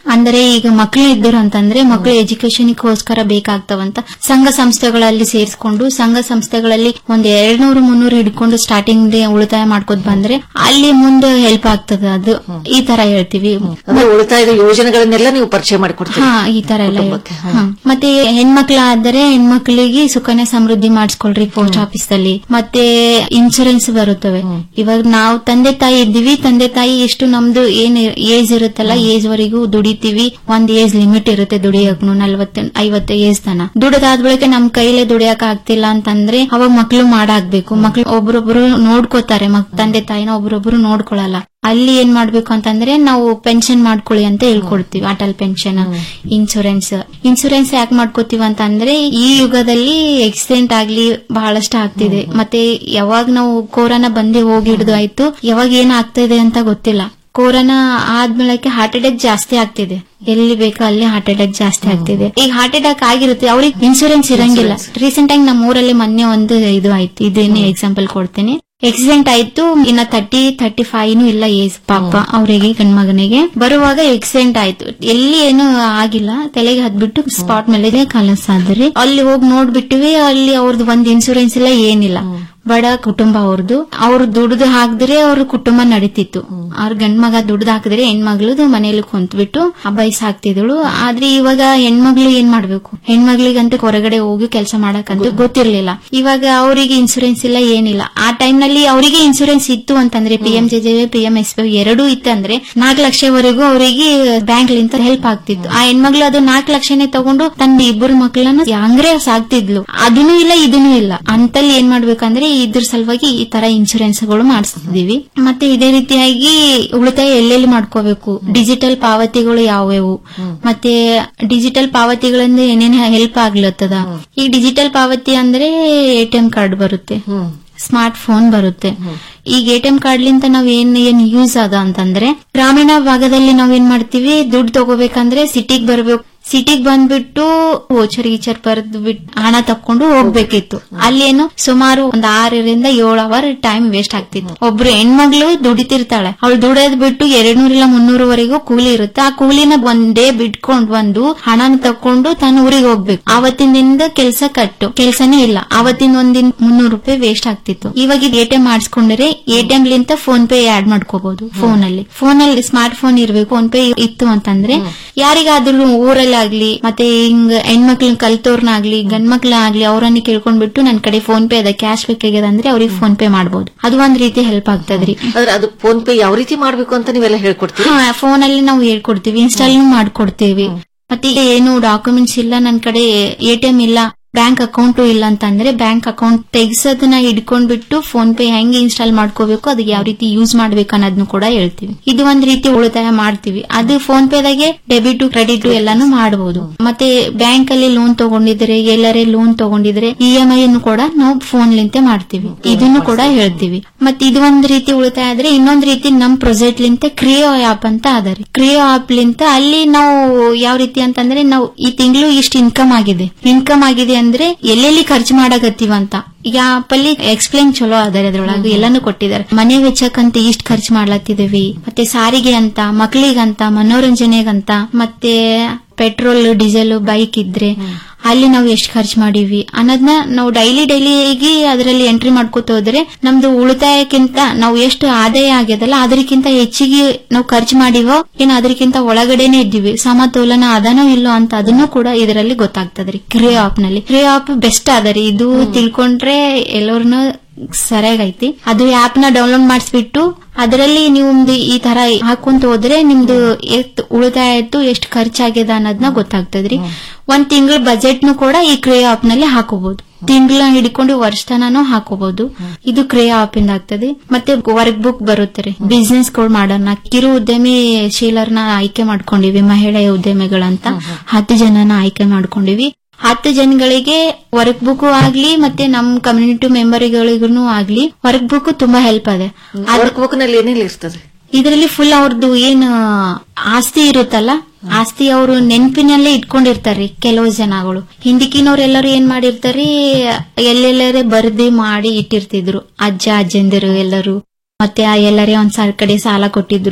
ಅಂದರೆ ಈಗ ಮಕ್ಕಳು ಇದ್ದರು ಅಂತಂದ್ರೆ ಮಕ್ಕಳು ಎಜುಕೇಶನ್ಗೋಸ್ಕರ ಬೇಕಾಗ್ತವಂತ ಸಂಘ ಸಂಸ್ಥೆಗಳಲ್ಲಿ ಸೇರಿಸ್ಕೊಂಡು ಸಂಘ ಸಂಸ್ಥೆಗಳಲ್ಲಿ ಒಂದ್ ಎರಡ್ ನೂರು ಮುನ್ನೂರು ಹಿಡ್ಕೊಂಡು ಸ್ಟಾರ್ಟಿಂಗ್ ಉಳಿತಾಯ ಮಾಡ್ಕೊತ ಬಂದ್ರೆ ಅಲ್ಲಿ ಮುಂದೆ ಹೆಲ್ಪ್ ಆಗ್ತದೆ ಅದು ಈ ತರ ಹೇಳ್ತೀವಿ ಅಂದ್ರೆ ಉಳಿತಾಯದ ಯೋಜನೆಗಳನ್ನೆಲ್ಲ ನೀವು ಪರಿಚಯ ಮಾಡಿಕೊಡ್ತೀರಿ ಹಾ ಈ ತರ ಎಲ್ಲ ಹಾ. ಮತ್ತೆ ಹೆಣ್ಮಕ್ಳಾದರೆ ಹೆಣ್ಮಕ್ಳಿಗೆ ಸುಕನ್ಯಾ ಸಮೃದ್ಧಿ ಮಾಡಿಸ್ಕೊಳ್ರಿ ಪೋಸ್ಟ್ ಆಫೀಸ್ ಅಲ್ಲಿ ಮತ್ತೆ ಇನ್ಶೂರೆನ್ಸ್ ಬರುತ್ತವೆ ಇವಾಗ ನಾವು ತಂದೆ ತಾಯಿ ಇದ್ದೀವಿ ತಂದೆ ತಾಯಿ ಎಷ್ಟು ನಮ್ದು ಏನ್ ಏಜ್ ಇರುತ್ತಲ್ಲ ಏಜ್ ವರೆಗೂ ದುಡಿತೀವಿ ಒಂದ್ ಏಜ್ ಲಿಮಿಟ್ ಇರುತ್ತೆ ದುಡಿಯಕ್ನು ನಲ್ವತ್ತ ಐವತ್ತು ಏಜ್ ತನ ದುಡಿದಾದ ಬಳಿಕ ನಮ್ ಕೈಲೇ ದುಡಿಯಕ್ ಆಗ್ತಿಲ್ಲ ಅಂತಂದ್ರೆ ಅವಾಗ ಮಕ್ಳು ಮಾಡಾಕ್ಬೇಕು ಮಕ್ಳು ಒಬ್ರೊಬ್ರು ನೋಡ್ಕೋತಾರೆ ಮಕ್ ತಂದೆ ತಾಯಿನ ಒಬ್ರೊಬ್ರು ನೋಡ್ಕೊಳಲ್ಲ ಅಲ್ಲಿ ಏನ್ ಮಾಡ್ಬೇಕು ಅಂತಂದ್ರೆ ನಾವು ಪೆನ್ಷನ್ ಮಾಡ್ಕೊಳ್ಳಿ ಅಂತ ಹೇಳ್ಕೊಡ್ತೀವಿ ಅಟಲ್ ಪೆನ್ಷನ್ ಇನ್ಶೂರೆನ್ಸ್ ಇನ್ಶೂರೆನ್ಸ್ ಯಾಕೆ ಮಾಡ್ಕೋತೀವಿ ಅಂತಂದ್ರೆ ಈ ಯುಗದಲ್ಲಿ ಆಕ್ಸಿಡೆಂಟ್ ಆಗ್ಲಿ ಬಹಳಷ್ಟು ಆಗ್ತಿದೆ ಮತ್ತೆ ಯಾವಾಗ ನಾವು ಕೊರೋನಾ ಬಂದು ಹೋಗಿ ಹಿಡಿದು ಆಯ್ತು ಯಾವಾಗ ಏನ್ ಆಗ್ತಿದೆ ಅಂತ ಗೊತ್ತಿಲ್ಲ ಕೊರೋನಾ ಆದ್ಮೇಲೆ ಹಾರ್ಟ್ ಅಟ್ಯಾಕ್ ಜಾಸ್ತಿ ಆಗ್ತಿದೆ ಎಲ್ಲಿ ಬೇಕೋ ಅಲ್ಲಿ ಹಾರ್ಟ್ ಅಟ್ಯಾಕ್ ಜಾಸ್ತಿ ಆಗ್ತಿದೆ ಈಗ ಹಾರ್ಟ್ ಅಟ್ಯಾಕ್ ಆಗಿರುತ್ತೆ ಅವ್ರಿಗೆ ಇನ್ಶೂರೆನ್ಸ್ ಇರಂಗಿಲ್ಲ ರೀಸೆಂಟ್ ಆಗಿ ನಮ್ಮ ಊರಲ್ಲಿ ಮೊನ್ನೆ ಒಂದು ಇದು ಆಯ್ತು ಇದೇನೇ ಎಕ್ಸಾಂಪಲ್ ಕೊಡ್ತೀನಿ ಆಕ್ಸಿಡೆಂಟ್ ಆಯ್ತು ಇನ್ನ ತರ್ಟಿ ತರ್ಟಿ ಫೈವ್ ಇಲ್ಲ ಏಜ್ ಪಾಪ ಅವರಿಗೆ ಗಂಡ್ಮಗನಿಗೆ ಬರುವಾಗ ಆಕ್ಸಿಡೆಂಟ್ ಆಯ್ತು ಎಲ್ಲಿ ಏನು ಆಗಿಲ್ಲ ತಲೆಗೆ ಹತ್ಬಿಟ್ಟು ಸ್ಪಾಟ್ ಮೇಲೆ ಕಲಸಾದ್ರಿ ಅಲ್ಲಿ ಹೋಗಿ ನೋಡ್ಬಿಟ್ಟಿವಿ ಅಲ್ಲಿ ಅವ್ರದ್ದು ಒಂದ್ ಇನ್ಶೂರೆನ್ಸ್ ಇಲ್ಲ ಏನಿಲ್ಲ ಬಡ ಕುಟುಂಬ ಅವ್ರದ್ದು ಅವ್ರು ದುಡ್ದು ಹಾಕಿದ್ರೆ ಅವ್ರ ಕುಟುಂಬ ನಡೀತಿತ್ತು ಅವ್ರ ಗಂಡ್ ಮಗ ದುಡ್ದು ಹಾಕಿದ್ರೆ ಹೆಣ್ಮಗ್ಳದು ಮನೇಲಿ ಕುಂತ್ಬಿಟ್ಟು ಅಭಾಯಿಸ್ ಹಾಕ್ತಿದಳು ಆದ್ರೆ ಇವಾಗ ಹೆಣ್ಮಗ್ಳು ಏನ್ ಮಾಡ್ಬೇಕು ಹೆಣ್ಮಗ್ಳಿಗಂತೂ ಹೊರಗಡೆ ಹೋಗಿ ಕೆಲಸ ಮಾಡಕ್ಕಂತೂ ಗೊತ್ತಿರ್ಲಿಲ್ಲ ಇವಾಗ ಅವರಿಗೆ ಇನ್ಸೂರೆನ್ಸ್ ಇಲ್ಲ ಏನಿಲ್ಲ ಆ ಟೈಮ್ ನಲ್ಲಿ ಅವರಿಗೆ ಇನ್ಸೂರೆನ್ಸ್ ಇತ್ತು ಅಂತಂದ್ರೆ P M J J P M S ಎರಡೂ ಇತ್ತಂದ್ರೆ ನಾಲ್ಕು ಲಕ್ಷವರೆಗೂ ಅವರಿಗೆ ಬ್ಯಾಂಕ್ ಲಿಂದ ಹೆಲ್ಪ್ ಆಗ್ತಿತ್ತು ಆ ಹೆಣ್ಮಗ್ಳು ಅದು ನಾಲ್ಕು ಲಕ್ಷನೇ ತಗೊಂಡು ತನ್ನ ಇಬ್ಬರು ಮಕ್ಕಳನ್ನ ಹಂಗ್ರೆ ಸಾಕ್ತಿದ್ಲು ಅದನ್ನೂ ಇಲ್ಲ ಇದನ್ನೂ ಇಲ್ಲ ಅಂತಲ್ಲಿ ಏನ್ ಮಾಡ್ಬೇಕಂದ್ರೆ ಇದ್ರ ಸಲುವಾಗಿ ಈ ತರ ಇನ್ಶೂರೆನ್ಸ್ ಗಳು ಮಾಡಿಸ್ತಿದೀವಿ ಮತ್ತೆ ಇದೇ ರೀತಿಯಾಗಿ ಉಳಿತಾಯ ಎಲ್ಲೆಲ್ಲಿ ಮಾಡ್ಕೋಬೇಕು ಡಿಜಿಟಲ್ ಪಾವತಿಗಳು ಯಾವ್ಯಾವು ಮತ್ತೆ ಡಿಜಿಟಲ್ ಪಾವತಿಗಳಿಂದ ಏನೇನ್ ಹೆಲ್ಪ್ ಆಗ್ಲತ್ತದ ಈ ಡಿಜಿಟಲ್ ಪಾವತಿ ಅಂದ್ರೆ ಎಟಿಎಂ ಕಾರ್ಡ್ ಬರುತ್ತೆ ಸ್ಮಾರ್ಟ್ ಫೋನ್ ಬರುತ್ತೆ ಈಗ ಎಟಿಎಂ ಕಾರ್ಡ್ಲಿಂದ ನಾವ್ ಏನ್ ಏನ್ ಯೂಸ್ ಅದ ಅಂತಂದ್ರೆ ಗ್ರಾಮೀಣ ಭಾಗದಲ್ಲಿ ನಾವ್ ಏನ್ ಮಾಡ್ತೀವಿ ದುಡ್ಡು ತಗೋಬೇಕಂದ್ರೆ ಸಿಟಿಗ್ ಬರ್ಬೇಕು ಸಿಟಿಗ್ ಬಂದ್ಬಿಟ್ಟು ಓಚರ್ ಗೀಚರ್ ಬರ್ದು ಬಿಟ್ಟು ಹಣ ತಕೊಂಡು ಹೋಗ್ಬೇಕಿತ್ತು ಅಲ್ಲೇನು ಸುಮಾರು ಒಂದ್ ಆರರಿಂದ ಏಳು ಅವರ್ ಟೈಮ್ ವೇಸ್ಟ್ ಆಗ್ತಿತ್ತು ಒಬ್ರು ಹೆಣ್ಮಗ್ಳು ದುಡಿತಿರ್ತಾಳೆ ಅವಳು ದುಡಿಯೋದ್ ಬಿಟ್ಟು ಎರಡ್ ನೂರಿಲ್ಲ ಮುನ್ನೂರವರೆಗೂ ಕೂಲಿ ಇರುತ್ತೆ ಆ ಕೂಲಿನ ಒಂದ್ ಡೇ ಬಿಟ್ಕೊಂಡ್ ಬಂದು ಹಣನ ತಕೊಂಡು ತನ್ನ ಊರಿಗೆ ಹೋಗ್ಬೇಕು ಆವತ್ತಿನ ದಿನದ ಕೆಲ್ಸ ಕಟ್ಟು ಕೆಲ್ಸನೇ ಇಲ್ಲ ಆವತ್ತಿನ ಒಂದಿನ ಮುನ್ನೂರು ರೂಪಾಯಿ ವೇಸ್ಟ್ ಆಗ್ತಿತ್ತು ಇವಾಗ ಇದು ಎಟಿಎಂ ಮಾಡಿಸ್ಕೊಂಡ್ರೆ ಎಟಿಎಂ ಲಿಂತ ಫೋನ್ ಪೇ ಆಡ್ ಮಾಡ್ಕೋಬಹುದು ಫೋನ್ ಅಲ್ಲಿ ಫೋನ್ ಅಲ್ಲಿ ಸ್ಮಾರ್ಟ್ ಫೋನ್ ಇರ್ಬೇಕು ಫೋನ್ ಪೇ ಇತ್ತು ಅಂತಂದ್ರೆ ಯಾರಿಗಾದ್ರೂ ಊರಲ್ಲಿ ಆಗ್ಲಿ ಮತ್ತೆ ಹಿಂಗ್ ಹೆಣ್ಮಕ್ಳನ್ನ ಕಲ್ತೋರ್ನಾಗ್ಲಿ ಗಂಡ್ಮಕ್ಳಾಗ್ಲಿ ಅವರನ್ನ ಕೇಳ್ಕೊಂಡ್ಬಿಟ್ಟು ನನ್ ಕಡೆ ಫೋನ್ ಪೇ ಅದ ಕ್ಯಾಶ್ ಬೇಕಾಗ್ಯದ ಅಂದ್ರೆ ಅವ್ರಿಗೆ ಫೋನ್ ಪೇ ಮಾಡ್ಬೋದು ಅದು ಒಂದ್ ರೀತಿ ಹೆಲ್ಪ್ ಆಗ್ತದ್ರಿ ಆದ್ರೆ ಅದು ಫೋನ್ ಪೇ ಯಾವ ರೀತಿ ಮಾಡ್ಬೇಕು ಅಂತ ನೀವೆಲ್ಲ ಹೇಳ್ಕೊಡ್ತೀರಿ ಹಾ ಫೋನ್ ಅಲ್ಲಿ ನಾವು ಹೇಳ್ಕೊಡ್ತೀವಿ ಇನ್ಸ್ಟಾಲ್ ಮಾಡ್ಕೊಡ್ತೀವಿ ಮತ್ತೆ ಈಗ ಏನು ಡಾಕ್ಯುಮೆಂಟ್ಸ್ ಇಲ್ಲ ನನ್ ಕಡೆ ಎಟಿಎಂ ಇಲ್ಲ ಬ್ಯಾಂಕ್ ಅಕೌಂಟ್ ಇಲ್ಲ ಅಂತಂದ್ರೆ ಬ್ಯಾಂಕ್ ಅಕೌಂಟ್ ತೆಗ್ಸೋದನ್ನ ಹಿಡ್ಕೊಂಡ್ಬಿಟ್ಟು ಫೋನ್ ಪೇ ಹೆಂಗ್ ಇನ್ಸ್ಟಾಲ್ ಮಾಡ್ಕೋಬೇಕು ಅದಕ್ಕೆ ಯಾವ ರೀತಿ ಯೂಸ್ ಮಾಡ್ಬೇಕು ಅನ್ನೋದನ್ನು ಕೂಡ ಹೇಳ್ತೀವಿ ಇದು ಒಂದ್ ರೀತಿ ಉಳಿತಾಯ ಮಾಡ್ತೀವಿ ಅದು ಫೋನ್ ಪೇದಾಗೆ ಡೆಬಿಟ್ ಕ್ರೆಡಿಟ್ ಎಲ್ಲಾನು ಮಾಡಬಹುದು ಮತ್ತೆ ಬ್ಯಾಂಕ್ ಅಲ್ಲಿ ಲೋನ್ ತಗೊಂಡಿದ್ರೆ ಎಲ್ಲರೇ ಲೋನ್ ತಗೊಂಡಿದ್ರೆ ಇ ಎಂ ಐ ಅನ್ನು ಕೂಡ ನಾವು ಫೋನ್ ಲಿಂತೆ ಮಾಡ್ತೀವಿ ಇದನ್ನು ಕೂಡ ಹೇಳ್ತೀವಿ ಮತ್ತೆ ಇದು ಒಂದ್ ರೀತಿ ಉಳಿತಾಯ ಆದ್ರೆ ಇನ್ನೊಂದ್ ರೀತಿ ನಮ್ ಪ್ರೊಜೆಕ್ಟ್ ಲಿಂತ ಕ್ರಿಯೋ ಆಪ್ ಅಂತ ಅದರಿ ಕ್ರಿಯೋ ಆಪ್ ಲಿಂತ ಅಲ್ಲಿ ನಾವು ಯಾವ ರೀತಿ ಅಂತಂದ್ರೆ ನಾವು ಈ ತಿಂಗಳು ಇಷ್ಟು ಇನ್ಕಮ್ ಆಗಿದೆ ಇನ್ಕಮ್ ಆಗಿದೆ ಅಂದ್ರೆ ಎಲ್ಲೆಲ್ಲಿ ಖರ್ಚು ಮಾಡಕತ್ತೀವ ಅಂತ ಈಗ ಆಪ್ ಅಲ್ಲಿ ಎಕ್ಸ್ಪ್ಲೇನ್ ಚಲೋ ಅದಾರೆ ಅದ್ರೊಳಗೆ ಎಲ್ಲಾನು ಕೊಟ್ಟಿದ್ದಾರೆ ಮನೆ ವೆಚ್ಚಕ್ಕಂತ ಇಷ್ಟ ಖರ್ಚು ಮಾಡ್ಲತ್ತಿದೀವಿ ಮತ್ತೆ ಸಾರಿಗೆ ಅಂತ ಮಕ್ಕಳಿಗಂತ ಮನೋರಂಜನೆಗಂತ ಮತ್ತೆ ಪೆಟ್ರೋಲ್ ಡೀಸೆಲ್ ಬೈಕ್ ಇದ್ರೆ ಅಲ್ಲಿ ನಾವು ಎಷ್ಟು ಖರ್ಚು ಮಾಡೀವಿ ಅನ್ನೋದನ್ನ ನಾವು ಡೈಲಿ ಡೈಲಿಗೆ ಅದರಲ್ಲಿ ಎಂಟ್ರಿ ಮಾಡ್ಕೋತ ಹೋದ್ರೆ ನಮ್ದು ಉಳಿತಾಯಕ್ಕಿಂತ ನಾವು ಎಷ್ಟು ಆದಾಯ ಆಗ್ಯದಲ್ಲ ಅದಕ್ಕಿಂತ ಹೆಚ್ಚಿಗೆ ನಾವು ಖರ್ಚು ಮಾಡಿವೋ ಏನ್ ಅದಕ್ಕಿಂತ ಒಳಗಡೆನೆ ಇದ್ದೀವಿ ಸಮತೋಲನ ಅದನೋ ಇಲ್ಲೋ ಅಂತ ಅದನ್ನು ಕೂಡ ಇದರಲ್ಲಿ ಗೊತ್ತಾಗ್ತದ್ರಿ ಕ್ರಿಯೋ ಆಪ್ ನಲ್ಲಿ ಕ್ರಿಯೋ ಆಪ್ ಬೆಸ್ಟ್ ಅದರಿ ಇದು ತಿಳ್ಕೊಂಡ್ರೆ ಎಲ್ಲರನ್ನು ಸರಿಯಾಗೈತಿ ಅದು ಆಪ್ ನ ಡೌನ್ಲೋಡ್ ಮಾಡಿಸ್ಬಿಟ್ಟು ಅದರಲ್ಲಿ ನಿಮ್ದು ಈ ತರ ಹಾಕೊಂತ ಹೋದ್ರೆ ನಿಮ್ದು ಎಷ್ಟ್ ಉಳಿತಾಯ ಆಯ್ತು ಎಷ್ಟು ಖರ್ಚಾಗ್ಯದ ಅನ್ನೋದನ್ನ ಗೊತ್ತಾಗ್ತದ್ರಿ ಒಂದ್ ತಿಂಗಳ ಬಜೆಟ್ ನು ಕೂಡ ಈ ಕ್ರಿಯೋ ಆಪ್ ನಲ್ಲಿ ಹಾಕೋಬಹುದು ತಿಂಗಳ ಹಿಡ್ಕೊಂಡು ವರ್ಷ ತನಾನು ಹಾಕೋಬಹುದು ಇದು ಕ್ರಿಯಾ ಆಪ್ ಇಂದ ಆಗ್ತದೆ ಮತ್ತೆ ವರ್ಕ್ ಬುಕ್ ಬರುತ್ತೆ ರೀ ಬಿಸ್ನೆಸ್ ಗಳು ಮಾಡೋಣ ಕಿರು ಉದ್ಯಮಿ ಶೀಲರ್ನ ಆಯ್ಕೆ ಮಾಡ್ಕೊಂಡಿವಿ ಮಹಿಳಾ ಉದ್ಯಮಿಗಳಂತ ಹತ್ತು ಜನನ ಆಯ್ಕೆ ಮಾಡ್ಕೊಂಡಿವಿ ಹತ್ತು ಜನಗಳಿಗೆ ವರ್ಕ್ ಬುಕ್ ಆಗ್ಲಿ ಮತ್ತೆ ನಮ್ ಕಮ್ಯುನಿಟಿ ಮೆಂಬರ್ಗಳಿಗೂ ಆಗ್ಲಿ ವರ್ಕ್ ಬುಕ್ ತುಂಬಾ ಹೆಲ್ಪ್ ಅದೆ ವರ್ಕ್ ಬುಕ್ ನಲ್ಲಿ ಏನೇನು ಇರ್ತದೆ ಇದರಲ್ಲಿ ಫುಲ್ ಅವ್ರದ್ದು ಏನ್ ಆಸ್ತಿ ಇರುತ್ತಲ್ಲ ಆಸ್ತಿ ಅವರು ನೆನಪಿನಲ್ಲೇ ಇಟ್ಕೊಂಡಿರ್ತಾರ್ರಿ ಕೆಲವು ಜನಗಳು ಹಿಂದಿಕಿನವ್ರೆಲ್ಲರೂ ಏನ್ ಮಾಡಿರ್ತಾರಿ ಎಲ್ಲೆಲ್ಲರೇ ಬರ್ದಿ ಮಾಡಿ ಇಟ್ಟಿರ್ತಿದ್ರು ಅಜ್ಜ ಅಜ್ಜಂದಿರು ಎಲ್ಲರೂ ಮತ್ತೆ ಆ ಎಲ್ಲರೇ ಒಂದ್ ಸಾಲ ಕಡೆ ಸಾಲ ಕೊಟ್ಟಿದ್ರು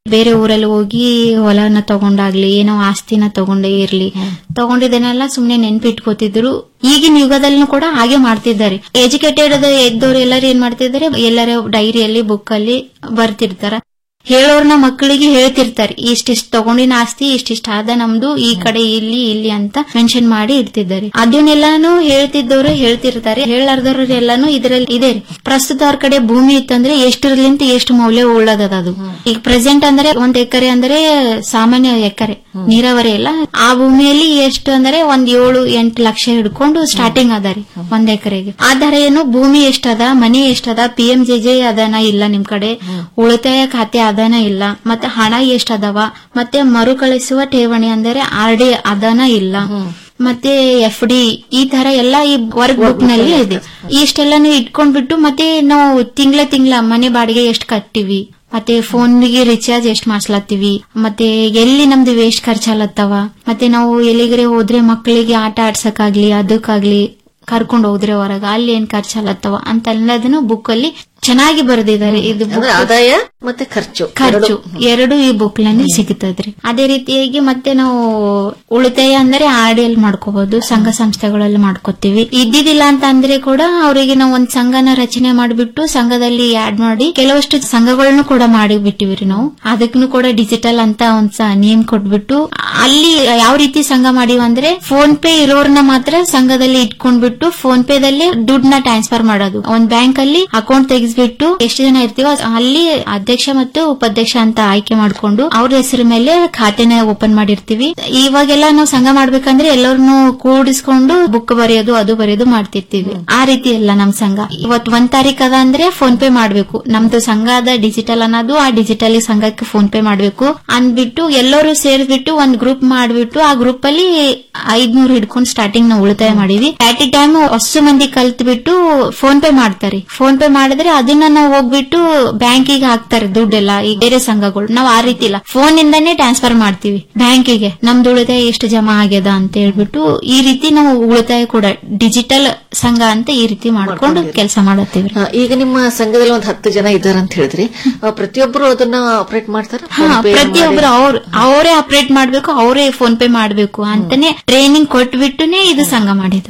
ಬೇರೆ ಊರಲ್ಲಿ ಹೋಗಿ ಹೊಲನ ತಗೊಂಡಾಗ್ಲಿ ಏನೋ ಆಸ್ತಿನ ತಗೊಂಡೇ ಇರ್ಲಿ ತಗೊಂಡಿದ್ದನ್ನೆಲ್ಲ ಸುಮ್ನೆ ನೆನ್ಪಿಟ್ಕೋತಿದ್ರು ಈಗಿನ ಯುಗದಲ್ಲೂ ಕೂಡ ಹಾಗೆ ಮಾಡ್ತಿದ್ದಾರೆ ಎಜುಕೇಟೆಡ್ ಎದ್ದವ್ರು ಎಲ್ಲರೂ ಏನ್ ಮಾಡ್ತಿದ್ದಾರೆ ಎಲ್ಲರ ಡೈರಿಯಲ್ಲಿ ಬುಕ್ ಅಲ್ಲಿ ಬರ್ತಿರ್ತಾರ ಹೇಳೋರ್ನ ಮಕ್ಕಳಿಗೆ ಹೇಳ್ತಿರ್ತಾರೆ ಇಷ್ಟಿಷ್ಟು ತಗೊಂಡಿನ ಆಸ್ತಿ ಇಷ್ಟಿಷ್ಟ ಆದ ನಮ್ದು ಈ ಕಡೆ ಇಲ್ಲಿ ಇಲ್ಲಿ ಅಂತ ಮೆನ್ಷನ್ ಮಾಡಿ ಇಡ್ತಿದ್ದಾರೆ ಅದನ್ನೆಲ್ಲಾನು ಹೇಳ್ತಿದ್ದವರು ಹೇಳ್ತಿರ್ತಾರೆ ಹೇಳಾರ್ದವ್ರು ಎಲ್ಲಾನು ಇದರಲ್ಲಿ ಇದೆ ಪ್ರಸ್ತುತ ಅವ್ರ ಕಡೆ ಭೂಮಿ ಇತ್ತಂದ್ರೆ ಎಷ್ಟರಲಿಂತ ಎಷ್ಟು ಮೌಲ್ಯ ಉಳ್ಳದದ ಅದು ಈಗ ಪ್ರೆಸೆಂಟ್ ಅಂದ್ರೆ ಒಂದ್ ಎಕರೆ ಅಂದ್ರೆ ಸಾಮಾನ್ಯ ಎಕರೆ ನೀರಾವರಿ ಎಲ್ಲ ಆ ಭೂಮಿಯಲ್ಲಿ ಎಷ್ಟು ಅಂದ್ರೆ ಒಂದ್ ಏಳು ಎಂಟು ಲಕ್ಷ ಹಿಡ್ಕೊಂಡು ಸ್ಟಾರ್ಟಿಂಗ್ ಅದ ರೀ ಒಂದ್ ಎಕರೆಗೆ ಆಧಾರ ಏನು ಭೂಮಿ ಎಷ್ಟದ ಮನೆ ಎಷ್ಟದ ಪಿ ಎಂ ಜೆ ಜೆ ಅದನ ಇಲ್ಲ ನಿಮ್ ಕಡೆ ಉಳಿತಾಯ ಖಾತೆ ಅದನ ಇಲ್ಲ ಮತ್ತೆ ಹಣ ಎಷ್ಟ್ ಅದಾವ ಮತ್ತೆ ಮರುಕಳಿಸುವ ಠೇವಣಿ ಅಂದರೆ ಆರ್ ಡಿ ಅದನ ಇಲ್ಲ ಮತ್ತೆ ಎಫ್ ಡಿ ಈ ತರ ಎಲ್ಲ ಈ ವರ್ಕ್ ಬುಕ್ ನಲ್ಲಿ ಇದೆ ಇಷ್ಟೆಲ್ಲಾನು ಇಟ್ಕೊಂಡ್ಬಿಟ್ಟು ಮತ್ತೆ ನಾವು ತಿಂಗಳ ತಿಂಗಳ ಮನೆ ಬಾಡಿಗೆ ಎಷ್ಟು ಕಟ್ತೀವಿ ಮತ್ತೆ ಫೋನ್ಗೆ ರಿಚಾರ್ಜ್ ಎಷ್ಟ್ ಮಾಡ್ಸ್ಲತ್ತೀವಿ ಮತ್ತೆ ಎಲ್ಲಿ ನಮ್ದು ವೇಸ್ಟ್ ಖರ್ಚಾಲತ್ತವ ಮತ್ತೆ ನಾವು ಎಲ್ಲಿಗರೆ ಹೋದ್ರೆ ಮಕ್ಕಳಿಗೆ ಆಟ ಆಡ್ಸಕ್ಕಾಗ್ಲಿ ಅದಕ್ಕಾಗ್ಲಿ ಕರ್ಕೊಂಡು ಹೋದ್ರೆ ಹೊರಗ ಅಲ್ಲಿ ಏನ್ ಖರ್ಚಾಲತ್ತವ ಅಂತ ಎಲ್ಲದನ್ನು ಬುಕ್ ಅಲ್ಲಿ ಚೆನ್ನಾಗಿ ಬರೆದಿದ್ದಾರೆ ಇದು book- ಅಂದ್ರೆ ಆದಾಯ ಮತ್ತೆ ಖರ್ಚು ಖರ್ಚು ಎರಡು ಈ ಬುಕ್ ನಲ್ಲಿ ಸಿಗುತ್ತದ್ರಿ ಅದೇ ರೀತಿಯಾಗಿ ಮತ್ತೆ ನಾವು ಉಳಿತಾಯ ಅಂದ್ರೆ ಆರ್ ಡಿ ಎಲ್ ಮಾಡ್ಕೋಬಹುದು ಸಂಘ ಸಂಸ್ಥೆಗಳಲ್ಲಿ ಮಾಡ್ಕೋತೀವಿ ಇದ್ದಿದ್ದಿಲ್ಲ ಅಂತ ಅಂದ್ರೆ ಕೂಡ ಅವರಿಗೆ ನಾವು ಒಂದ್ ಸಂಘನ ರಚನೆ ಮಾಡಿಬಿಟ್ಟು ಸಂಘದಲ್ಲಿ ಆಡ್ ಮಾಡಿ ಕೆಲವಷ್ಟು ಸಂಘಗಳನ್ನು ಕೂಡ ಮಾಡಿ ಬಿಟ್ಟಿವ್ರಿ ನಾವು ಅದಕ್ಕೂ ಕೂಡ ಡಿಜಿಟಲ್ ಅಂತ ಒಂದ್ ಸ- ನೇಮ್ ಕೊಟ್ಬಿಟ್ಟು ಅಲ್ಲಿ ಯಾವ ರೀತಿ ಸಂಘ ಮಾಡಿವ ಅಂದ್ರೆ ಫೋನ್ ಪೇ ಇರೋರ್ನ ಮಾತ್ರ ಸಂಘದಲ್ಲಿ ಇಟ್ಕೊಂಡ್ಬಿಟ್ಟು ಫೋನ್ ಪೇದಲ್ಲಿ ದುಡ್ಡನ್ನ ಟ್ರಾನ್ಸ್ಫರ್ ಮಾಡೋದು ಒಂದ್ ಬ್ಯಾಂಕ್ ಅಲ್ಲಿ ಅಕೌಂಟ್ ತೆಗಿಸ್ಬಿಟ್ಟು ಎಷ್ಟು ಜನ ಇರ್ತೀವೋ ಅಲ್ಲಿ ಅಧ್ಯಕ್ಷ ಮತ್ತು ಉಪಾಧ್ಯಕ್ಷ ಅಂತ ಆಯ್ಕೆ ಮಾಡ್ಕೊಂಡು ಅವ್ರ ಹೆಸರು ಮೇಲೆ ಖಾತೆನ ಓಪನ್ ಮಾಡಿರ್ತೀವಿ ಇವಾಗೆಲ್ಲ ನಾವು ಸಂಘ ಮಾಡ್ಬೇಕಂದ್ರೆ ಎಲ್ಲರನ್ನು ಕೂಡಿಸ್ಕೊಂಡು ಬುಕ್ ಬರೆಯೋದು ಅದು ಬರೆಯೋದು ಮಾಡ್ತಿರ್ತೀವಿ ಆ ರೀತಿ ಎಲ್ಲ ನಮ್ ಸಂಘ ಇವತ್ ಒಂದ್ ತಾರೀಕ್ ಅದ ಅಂದ್ರೆ ಫೋನ್ ಪೇ ಮಾಡ್ಬೇಕು ನಮ್ದು ಸಂಘ ಅದ ಡಿಜಿಟಲ್ ಅನ್ನೋದು ಆ ಡಿಜಿಟಲ್ ಸಂಘಕ್ಕೆ ಫೋನ್ ಪೇ ಮಾಡ್ಬೇಕು ಅಂದ್ಬಿಟ್ಟು ಎಲ್ಲರೂ ಸೇರ್ಬಿಟ್ಟು ಒಂದ್ ಗ್ರೂಪ್ ಮಾಡ್ಬಿಟ್ಟು ಆ ಗ್ರೂಪ್ ಅಲ್ಲಿ ಐದ್ನೂರ್ ಹಿಡ್ಕೊಂಡು ಸ್ಟಾರ್ಟಿಂಗ್ ನಾವು ಉಳಿತಾಯ ಮಾಡಿವಿ ಅಟ್ ಎ ಟೈಮ್ ಅಷ್ಟು ಮಂದಿ ಕಲ್ತ್ಬಿಟ್ಟು ಫೋನ್ ಪೇ ಮಾಡ್ತಾರೆ ಫೋನ್ ಪೇ ಮಾಡಿದ್ರೆ ಅದನ್ನ ನಾವು ಹೋಗ್ಬಿಟ್ಟು ಬ್ಯಾಂಕಿಗೆ ಹಾಕ್ತಾರೆ ದುಡ್ಡೆಲ್ಲ ಈ ಬೇರೆ ಸಂಘಗಳು ನಾವು ಆ ರೀತಿ ಇಲ್ಲ ಫೋನ್ ಇಂದಾನೇ ಟ್ರಾನ್ಸ್ಫರ್ ಮಾಡ್ತೀವಿ ಬ್ಯಾಂಕಿಗೆ ನಮ್ದು ಉಳಿತಾಯ ಎಷ್ಟು ಜಮಾ ಆಗ್ಯದ ಅಂತ ಹೇಳ್ಬಿಟ್ಟು ಈ ರೀತಿ ನಾವು ಉಳಿತಾಯ ಕೂಡ ಡಿಜಿಟಲ್ ಸಂಘ ಅಂತ ಈ ರೀತಿ ಮಾಡ್ಕೊಂಡು ಕೆಲಸ ಮಾಡತ್ತೀವಿ ಹಾ, ಈಗ ನಿಮ್ಮ ಸಂಘದಲ್ಲಿ ಒಂದ್ ಹತ್ತು ಜನ ಇದ್ದಾರೆ ಅಂತ ಹೇಳಿದ್ರಿ ಆ, ಪ್ರತಿಯೊಬ್ಬರು ಅದನ್ನ ಆಪರೇಟ್ ಮಾಡ್ತಾರ ಹಾ ಪ್ರತಿಯೊಬ್ರು ಅವ್ರು ಅವರೇ ಆಪರೇಟ್ ಮಾಡ್ಬೇಕು ಅವರೇ ಫೋನ್ ಪೇ ಮಾಡ್ಬೇಕು ಅಂತಾನೆ ಟ್ರೈನಿಂಗ್ ಕೊಟ್ಬಿಟ್ಟುನೆ ಇದು ಸಂಘ ಮಾಡಿದ್ದು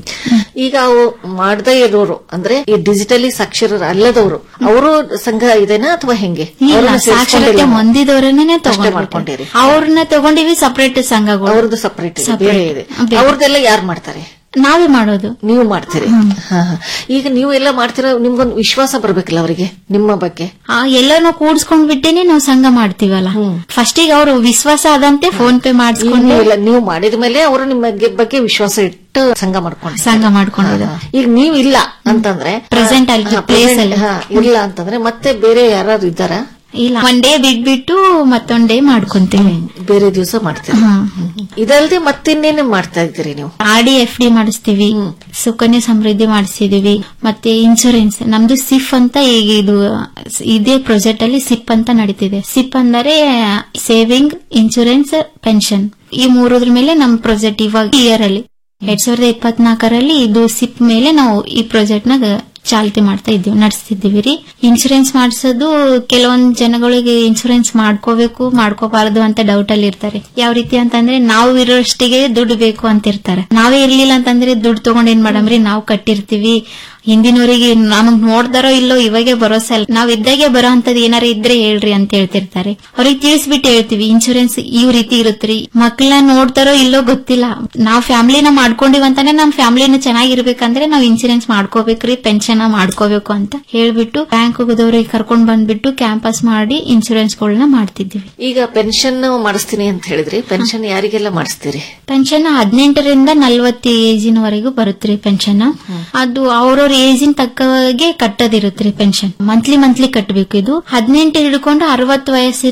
ಈಗ ಅವು ಮಾಡದೇ ಇರೋರು ಅಂದ್ರೆ ಈ ಡಿಜಿಟಲಿ ಸಾಕ್ಷರ ಅಲ್ಲದವರು ಅವರು ಸಂಘ ಇದೆನಾ ಅಥವಾ ಹೆಂಗೆ ಇಲ್ಲ ಅವ್ರನ್ನ ಸಾಕ್ಷರತೆ ಸೇರ್ಸ್ಕೊಂಡಿಲ್ಲ? ಹೊಂದಿದವರನ್ನೇ ಅಷ್ಟೇ ಮಾಡ್ಕೊಂಡಿರಿ. ತಗೊಂಡಿರಿ ಅವ್ರನ್ನ ತಗೊಂಡಿವಿ ಸಪರೇಟ್ ಸಂಘಗಳು ಅವ್ರದ್ದು ಸಪರೇಟ್ Separate. ಬೇರೆ ಇದೆ ಬೇರೆ. ಅವ್ರದ್ದೆಲ್ಲ ಯಾರು ಮಾಡ್ತಾರೆ ನಾವೇ ಮಾಡೋದು ನೀವು ಮಾಡ್ತೀರಿ ಹಾ, ಹಾ. ಈಗ ನೀವು ಎಲ್ಲ ಮಾಡ್ತೀರಾ ನಿಮ್ಗೊಂದು ವಿಶ್ವಾಸ ಬರ್ಬೇಕಲ್ಲ ಅವರಿಗೆ ನಿಮ್ಮ ಬಗ್ಗೆ ಆ ಎಲ್ಲಾನು ಕೂಡ್ಸ್ಕೊಂಡ್ ಬಿಟ್ಟೇನೆ ನಾವು ಸಂಘ ಮಾಡ್ತೀವಲ್ಲ ಫಸ್ಟಿಗೆ ಅವರು ವಿಶ್ವಾಸ ಆದಂತೆ ಫೋನ್ ಪೇ ಈಗ ಮಾಡಿಸ್ಕೊಂಡು ನೀವು ಎಲ್ಲ- ನೀವು ಮಾಡಿದ ಮೇಲೆ ಅವರು ನಿಮ್ಮ ಬಗ್ಗೆ- ಬಗ್ಗೆ ವಿಶ್ವಾಸ ಇಟ್ಟು ಸಂಘ ಮಾಡ್ಕೊಂಡು ಸಂಘ ಮಾಡ್ಕೊಂಡಿದ್ದು ಈಗ ನೀವು ಇಲ್ಲ ಅಂತಂದ್ರೆ Present ಅಲ್ಲಿ, ಹಾ, place present, ಅಲ್ಲಿ. ಹಾ, ಇಲ್ಲ ಅಂತಂದ್ರೆ ಮತ್ತೆ ಬೇರೆ ಯಾರು ಇದ್ದಾರ ಇಲ್ಲ ಒನ್ ಡೇ ಬಿಟ್ಬಿಟ್ಟು ಮತ್ತೊಂದ್ ಡೇ ಮಾಡ್ಕೊಂತೀವಿ ಬೇರೆ ದಿವಸ ಮಾಡ್ತೀರಿ ಇದಲ್ದೆ ಮತ್ತಿನ್ನೇನು ಮಾಡ್ತಾ ಇದ್ದೀರಿ ನೀವು ಆರ್ ಡಿ ಎಫ್ ಡಿ ಮಾಡಿಸ್ತೀವಿ ಸುಕನ್ಯಾ ಸಮೃದ್ಧಿ ಮಾಡಿಸಿದೀವಿ ಮತ್ತೆ ಇನ್ಶೂರೆನ್ಸ್ ನಮ್ದು ಸಿಫ್ ಅಂತ ಈಗ ಇದು ಇದೇ ಪ್ರಾಜೆಕ್ಟ್ ಅಲ್ಲಿ ಸಿಪ್ ಅಂತ ನಡೀತಿದೆ ಸಿಪ್ ಅಂದರೆ ಸೇವಿಂಗ್ ಇನ್ಶೂರೆನ್ಸ್ ಪೆನ್ಷನ್ ಈ ಮೂರದ್ರ ಮೇಲೆ ನಮ್ ಪ್ರಾಜೆಕ್ಟ್ ಇವಾಗ ಇಯರ್ ಅಲ್ಲಿ ಎರಡ್ ಸಾವಿರದ ಇಪ್ಪತ್ನಾಲ್ಕರಲ್ಲಿ ಇದು ಸಿಪ್ ಮೇಲೆ ನಾವು ಈ ಪ್ರಾಜೆಕ್ಟ್ ನಾಗ ಚಾಲ್ತಿ ಮಾಡ್ತಾ ಇದ್ದೀವಿ ನಡೆಸ್ತಿದ್ದೀವಿ ರೀ ಇನ್ಶೂರೆನ್ಸ್ ಮಾಡಿಸೋದು ಕೆಲವೊಂದ್ ಜನಗಳಿಗೆ ಇನ್ಶೂರೆನ್ಸ್ ಮಾಡ್ಕೋಬೇಕು ಮಾಡ್ಕೋಬಾರದು ಅಂತ ಡೌಟ್ ಅಲ್ಲಿ ಇರ್ತಾರೆ ಯಾವ ರೀತಿ ಅಂತಂದ್ರೆ ನಾವು ಇರೋಷ್ಟಿಗೆ ದುಡ್ಡು ಬೇಕು ಅಂತ ಇರ್ತಾರೆ ನಾವೇ ಇರ್ಲಿಲ್ಲ ಅಂತಂದ್ರೆ ದುಡ್ಡು ತಗೊಂಡ್ ಏನ್ ಮಾಡಮ್ರಿ ನಾವು ಕಟ್ಟಿರ್ತೀವಿ ಹಿಂದಿನವರಿಗೆ ನಮಗ್ ನೋಡ್ದಾರೋ ಇಲ್ಲೋ ಇವಾಗೆ ಭರೋಸೆ ಅಲ್ಲ ನಾವ್ ಇದ್ದಾಗೆ ಬರೋ ಅಂತದ್ ಏನಾರ ಇದ್ರೆ ಹೇಳ್ರಿ ಅಂತ ಹೇಳ್ತಿರ್ತಾರೆ ಅವ್ರಿಗೆ ತಿಳಿಸ್ಬಿಟ್ಟು ಹೇಳ್ತೀವಿ ಇನ್ಶೂರೆನ್ಸ್ ಈ ರೀತಿ ಇರುತ್ತ್ರಿ ಮಕ್ಕಳನ್ನ ನೋಡ್ತಾರೋ ಇಲ್ಲೋ ಗೊತ್ತಿಲ್ಲ ನಾವ್ ಫ್ಯಾಮಿಲಿನ ಮಾಡ್ಕೊಂಡಿವ್ ಅಂತಾನೆ ನಮ್ ಫ್ಯಾಮಿಲಿನ ಚೆನ್ನಾಗಿರ್ಬೇಕಂದ್ರೆ ನಾವ್ ಇನ್ಶೂರೆನ್ಸ್ ಮಾಡ್ಕೋಬೇಕ್ರಿ ಪೆನ್ಷನ್ ಮಾಡ್ಕೋಬೇಕು ಅಂತ ಹೇಳ್ಬಿಟ್ಟು ಬ್ಯಾಂಕ್ ಹೋಗೋದವ್ರಿಗೆ ಕರ್ಕೊಂಡ್ ಬಂದ್ಬಿಟ್ಟು ಕ್ಯಾಂಪಸ್ ಮಾಡಿ ಇನ್ಶೂರೆನ್ಸ್ ಗಳನ್ನ ಮಾಡ್ತಿದ್ವಿ ಈಗ ಪೆನ್ಷನ್ ಮಾಡಿಸ್ತೀನಿ ಅಂತ ಹೇಳಿದ್ರಿ ಪೆನ್ಷನ್ ಯಾರಿಗೆಲ್ಲ ಮಾಡಿಸ್ತೀರಿ ಪೆನ್ಷನ್ ಹದಿನೆಂಟರಿಂದ ನಲ್ವತ್ತು ಏಜಿನವರೆಗೂ ಬರುತ್ತ್ರಿ ಪೆನ್ಷನ್ ಅದು ಅವ್ರವ್ರ ಏಜಿನ ತಕ್ಕವಾಗೆ ಕಟ್ಟೋದಿರುತ್ತ್ರಿ ಪೆನ್ಷನ್ ಮಂತ್ಲಿ ಮಂತ್ಲಿ ಕಟ್ಟಬೇಕು ಇದು ಹದಿನೆಂಟು ಹಿಡ್ಕೊಂಡು ಅರವತ್ತು ವಯಸ್ಸಿನ ತನ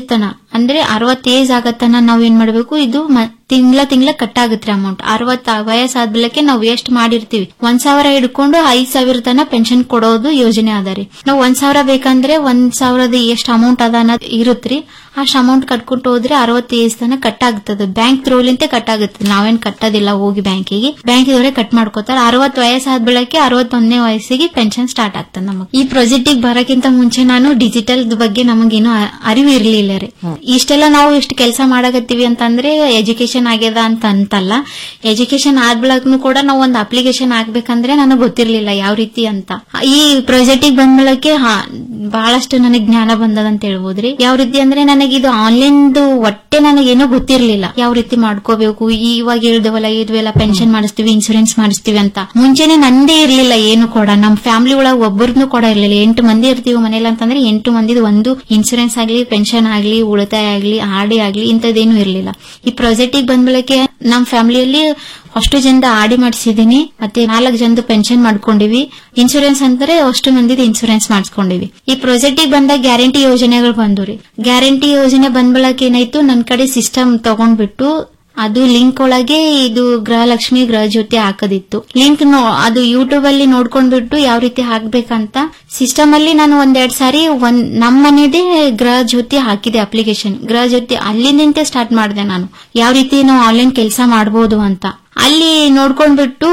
ಅಂದ್ರೆ ಅರವತ್ ಏಜ್ ಆಗತ್ತನ ನಾವ್ ಏನ್ ಮಾಡ್ಬೇಕು ಇದು ಮ- ತಿಂಗ್ಳ ತಿಂಗ್ಳ ಕಟ್ ಆಗುತ್ತೆ ಅಮೌಂಟ್ ಅರವತ್ ವಯಸ್ಸಾದ್ಮೇಲೆ ನಾವು ಎಷ್ಟ್ ಮಾಡಿರ್ತೀವಿ ಒಂದ್ ಸಾವಿರ ಹಿಡ್ಕೊಂಡು ಐದ್ ಸಾವಿರ ತನ ಪೆನ್ಷನ್ ಕೊಡೋದು ಯೋಜನೆ ಅದ ರೀ ನಾವ್ ಒಂದ್ ಸಾವಿರ ಬೇಕಂದ್ರೆ ಒಂದ್ ಸಾವಿರದ ಎಷ್ಟ್ ಅಮೌಂಟ್ ಅದ ಅನ್ನೋದ್ ಇರುತ್ರಿ ಅಷ್ಟ್ ಅಮೌಂಟ್ ಕಟ್ಕೊಂಡು ಹೋದ್ರೆ ಅರವತ್ ಏಜ್ ತನ ಕಟ್ ಆಗ್ತದೆ ಬ್ಯಾಂಕ್ ತ್ರೋಲಿಂತೆ ಕಟ್ ಆಗುತ್ತೆ ನಾವೇನ್ ಕಟ್ಟೋದಿಲ್ಲ ಹೋಗಿ ಬ್ಯಾಂಕಿಗೆ ಬ್ಯಾಂಕ್ ಇವರೇ ಕಟ್ ಮಾಡ್ಕೋತಾರೆ ಅರವತ್ ವಯಸ್ಸಾದ ಬೆಳಕ್ಕೆ ಅರವತ್ತೊಂದನೇ ವಯಸ್ಸಿಗೆ ಪೆನ್ಷನ್ ಸ್ಟಾರ್ಟ್ ಆಗ್ತದೆ ನಮಗೆ ಈ ಪ್ರಾಜೆಕ್ಟ್ ಬರಕ್ಕಿಂತ ಮುಂಚೆ ನಾನು ಡಿಜಿಟಲ್ ಬಗ್ಗೆ ನಮಗೇನು ಅ- ಅರಿವು ಇರ್ಲಿಲ್ಲ ರೀ ಇಷ್ಟೆಲ್ಲ ನಾವು ಇಷ್ಟು ಕೆಲಸ ಮಾಡಕತ್ತೀವಿ ಅಂತಂದ್ರೆ ಎಜುಕೇಶನ್ ಆಗ್ಯದ ಅಂತ ಅಂತಲ್ಲ ಎಜುಕೇಶನ್ ಆದ್ಬಳಕ್ನು ಕೂಡ ನಾವು ಒಂದು ಅಪ್ಲಿಕೇಶನ್ ಹಾಕ್ಬೇಕಂದ್ರೆ ನನಗೆ ಗೊತ್ತಿರ್ಲಿಲ್ಲ ಯಾವ ರೀತಿ ಅಂತ ಈ ಪ್ರಾಜೆಕ್ಟ್ ಬಂದ್ಮೇಳಕ್ಕೆ ಬಹಳಷ್ಟು ನನಗೆ ಜ್ಞಾನ ಬಂದದ ಅಂತ ಹೇಳ್ಬೋದ್ರಿ ಯಾವ ರೀತಿ ಅಂದ್ರೆ ನನಗೆ ಇದು ಆನ್ಲೈನ್ ಒಟ್ಟೆ ನನಗೇನೋ ಗೊತ್ತಿರ್ಲಿಲ್ಲ ಯಾವ ರೀತಿ ಮಾಡ್ಕೋಬೇಕು ಇವಾಗ ಹೇಳ್ದೇವಲ್ಲ ಇದ್ವೆಲ್ಲ ಪೆನ್ಷನ್ ಮಾಡಿಸ್ತೀವಿ ಇನ್ಸೂರೆನ್ಸ್ ಮಾಡಿಸ್ತೀವಿ ಅಂತ ಮುಂಚೆನೆ ನಂದೇ ಇರ್ಲಿಲ್ಲ ಏನು ಕೂಡ ನಮ್ ಫ್ಯಾಮಿಲಿ ಒಳಗೆ ಒಬ್ಬರನ್ನು ಕೂಡ ಇರ್ಲಿಲ್ಲ ಎಂಟು ಮಂದಿ ಇರ್ತೀವಿ ಮನೇಲಿ ಅಂತಂದ್ರೆ ಎಂಟು ಮಂದಿದ್ ಒಂದು ಇನ್ಸೂರೆನ್ಸ್ ಆಗ್ಲಿ ಪೆನ್ಷನ್ ಆಗ್ಲಿ ಉಳಿತಾಯ ಆಗ್ಲಿ ಆಡಿ ಆಗ್ಲಿ ಇಂಥದ್ದೇನು ಇರ್ಲಿಲ್ಲ ಈ ಪ್ರಾಜೆಕ್ಟ್ ಬಂದ್ಬಳಕೆ ನಮ್ ಫ್ಯಾಮಿಲಿಯಲ್ಲಿ ಅಷ್ಟು ಜನದ ಆಡಿ ಮಾಡಿಸಿದೀನಿ ಮತ್ತೆ ನಾಲ್ಕು ಜನದ ಪೆನ್ಷನ್ ಮಾಡ್ಕೊಂಡಿವಿ ಇನ್ಸೂರೆನ್ಸ್ ಅಂತಾರೆ ಅಷ್ಟು ಮಂದಿದ ಇನ್ಸೂರೆನ್ಸ್ ಮಾಡಿಸ್ಕೊಂಡಿವಿ ಈ ಪ್ರಾಜೆಕ್ಟ್ ಬಂದಾಗ ಗ್ಯಾರಂಟಿ ಯೋಜನೆಗಳು ಬಂದು ರೀ ಗ್ಯಾರಂಟಿ ಯೋಜನೆ ಬಂದ್ಬಳಕ್ ಏನಾಯ್ತು ನನ್ ಕಡೆ ಸಿಸ್ಟಮ್ ತಗೊಂಡ್ಬಿಟ್ಟು ಅದು ಲಿಂಕ್ ಒಳಗೆ ಇದು ಗೃಹಲಕ್ಷ್ಮಿ ಗೃಹ ಜ್ಯೋತಿ ಹಾಕದಿತ್ತು ಲಿಂಕ್ ಅದು ಯೂಟ್ಯೂಬ್ ಅಲ್ಲಿ ನೋಡ್ಕೊಂಡ್ಬಿಟ್ಟು ಯಾವ ರೀತಿ ಹಾಕ್ಬೇಕಂತ ಸಿಸ್ಟಮ್ ಅಲ್ಲಿ ನಾನು ಒಂದೆರಡ್ ಸಾರಿ ಒಂದ್ ನಮ್ಮ ಮನೆದೇ ಗೃಹ ಜ್ಯೋತಿ ಹಾಕಿದೆ ಅಪ್ಲಿಕೇಶನ್ ಗೃಹ ಜ್ಯೋತಿ ಅಲ್ಲಿಂದಂತೆ ಸ್ಟಾರ್ಟ್ ಮಾಡಿದೆ ನಾನು ಯಾವ ರೀತಿ ನಾವು ಆನ್ಲೈನ್ ಕೆಲಸ ಮಾಡಬಹುದು ಅಂತ ಅಲ್ಲಿ ನೋಡ್ಕೊಂಡ್ಬಿಟ್ಟು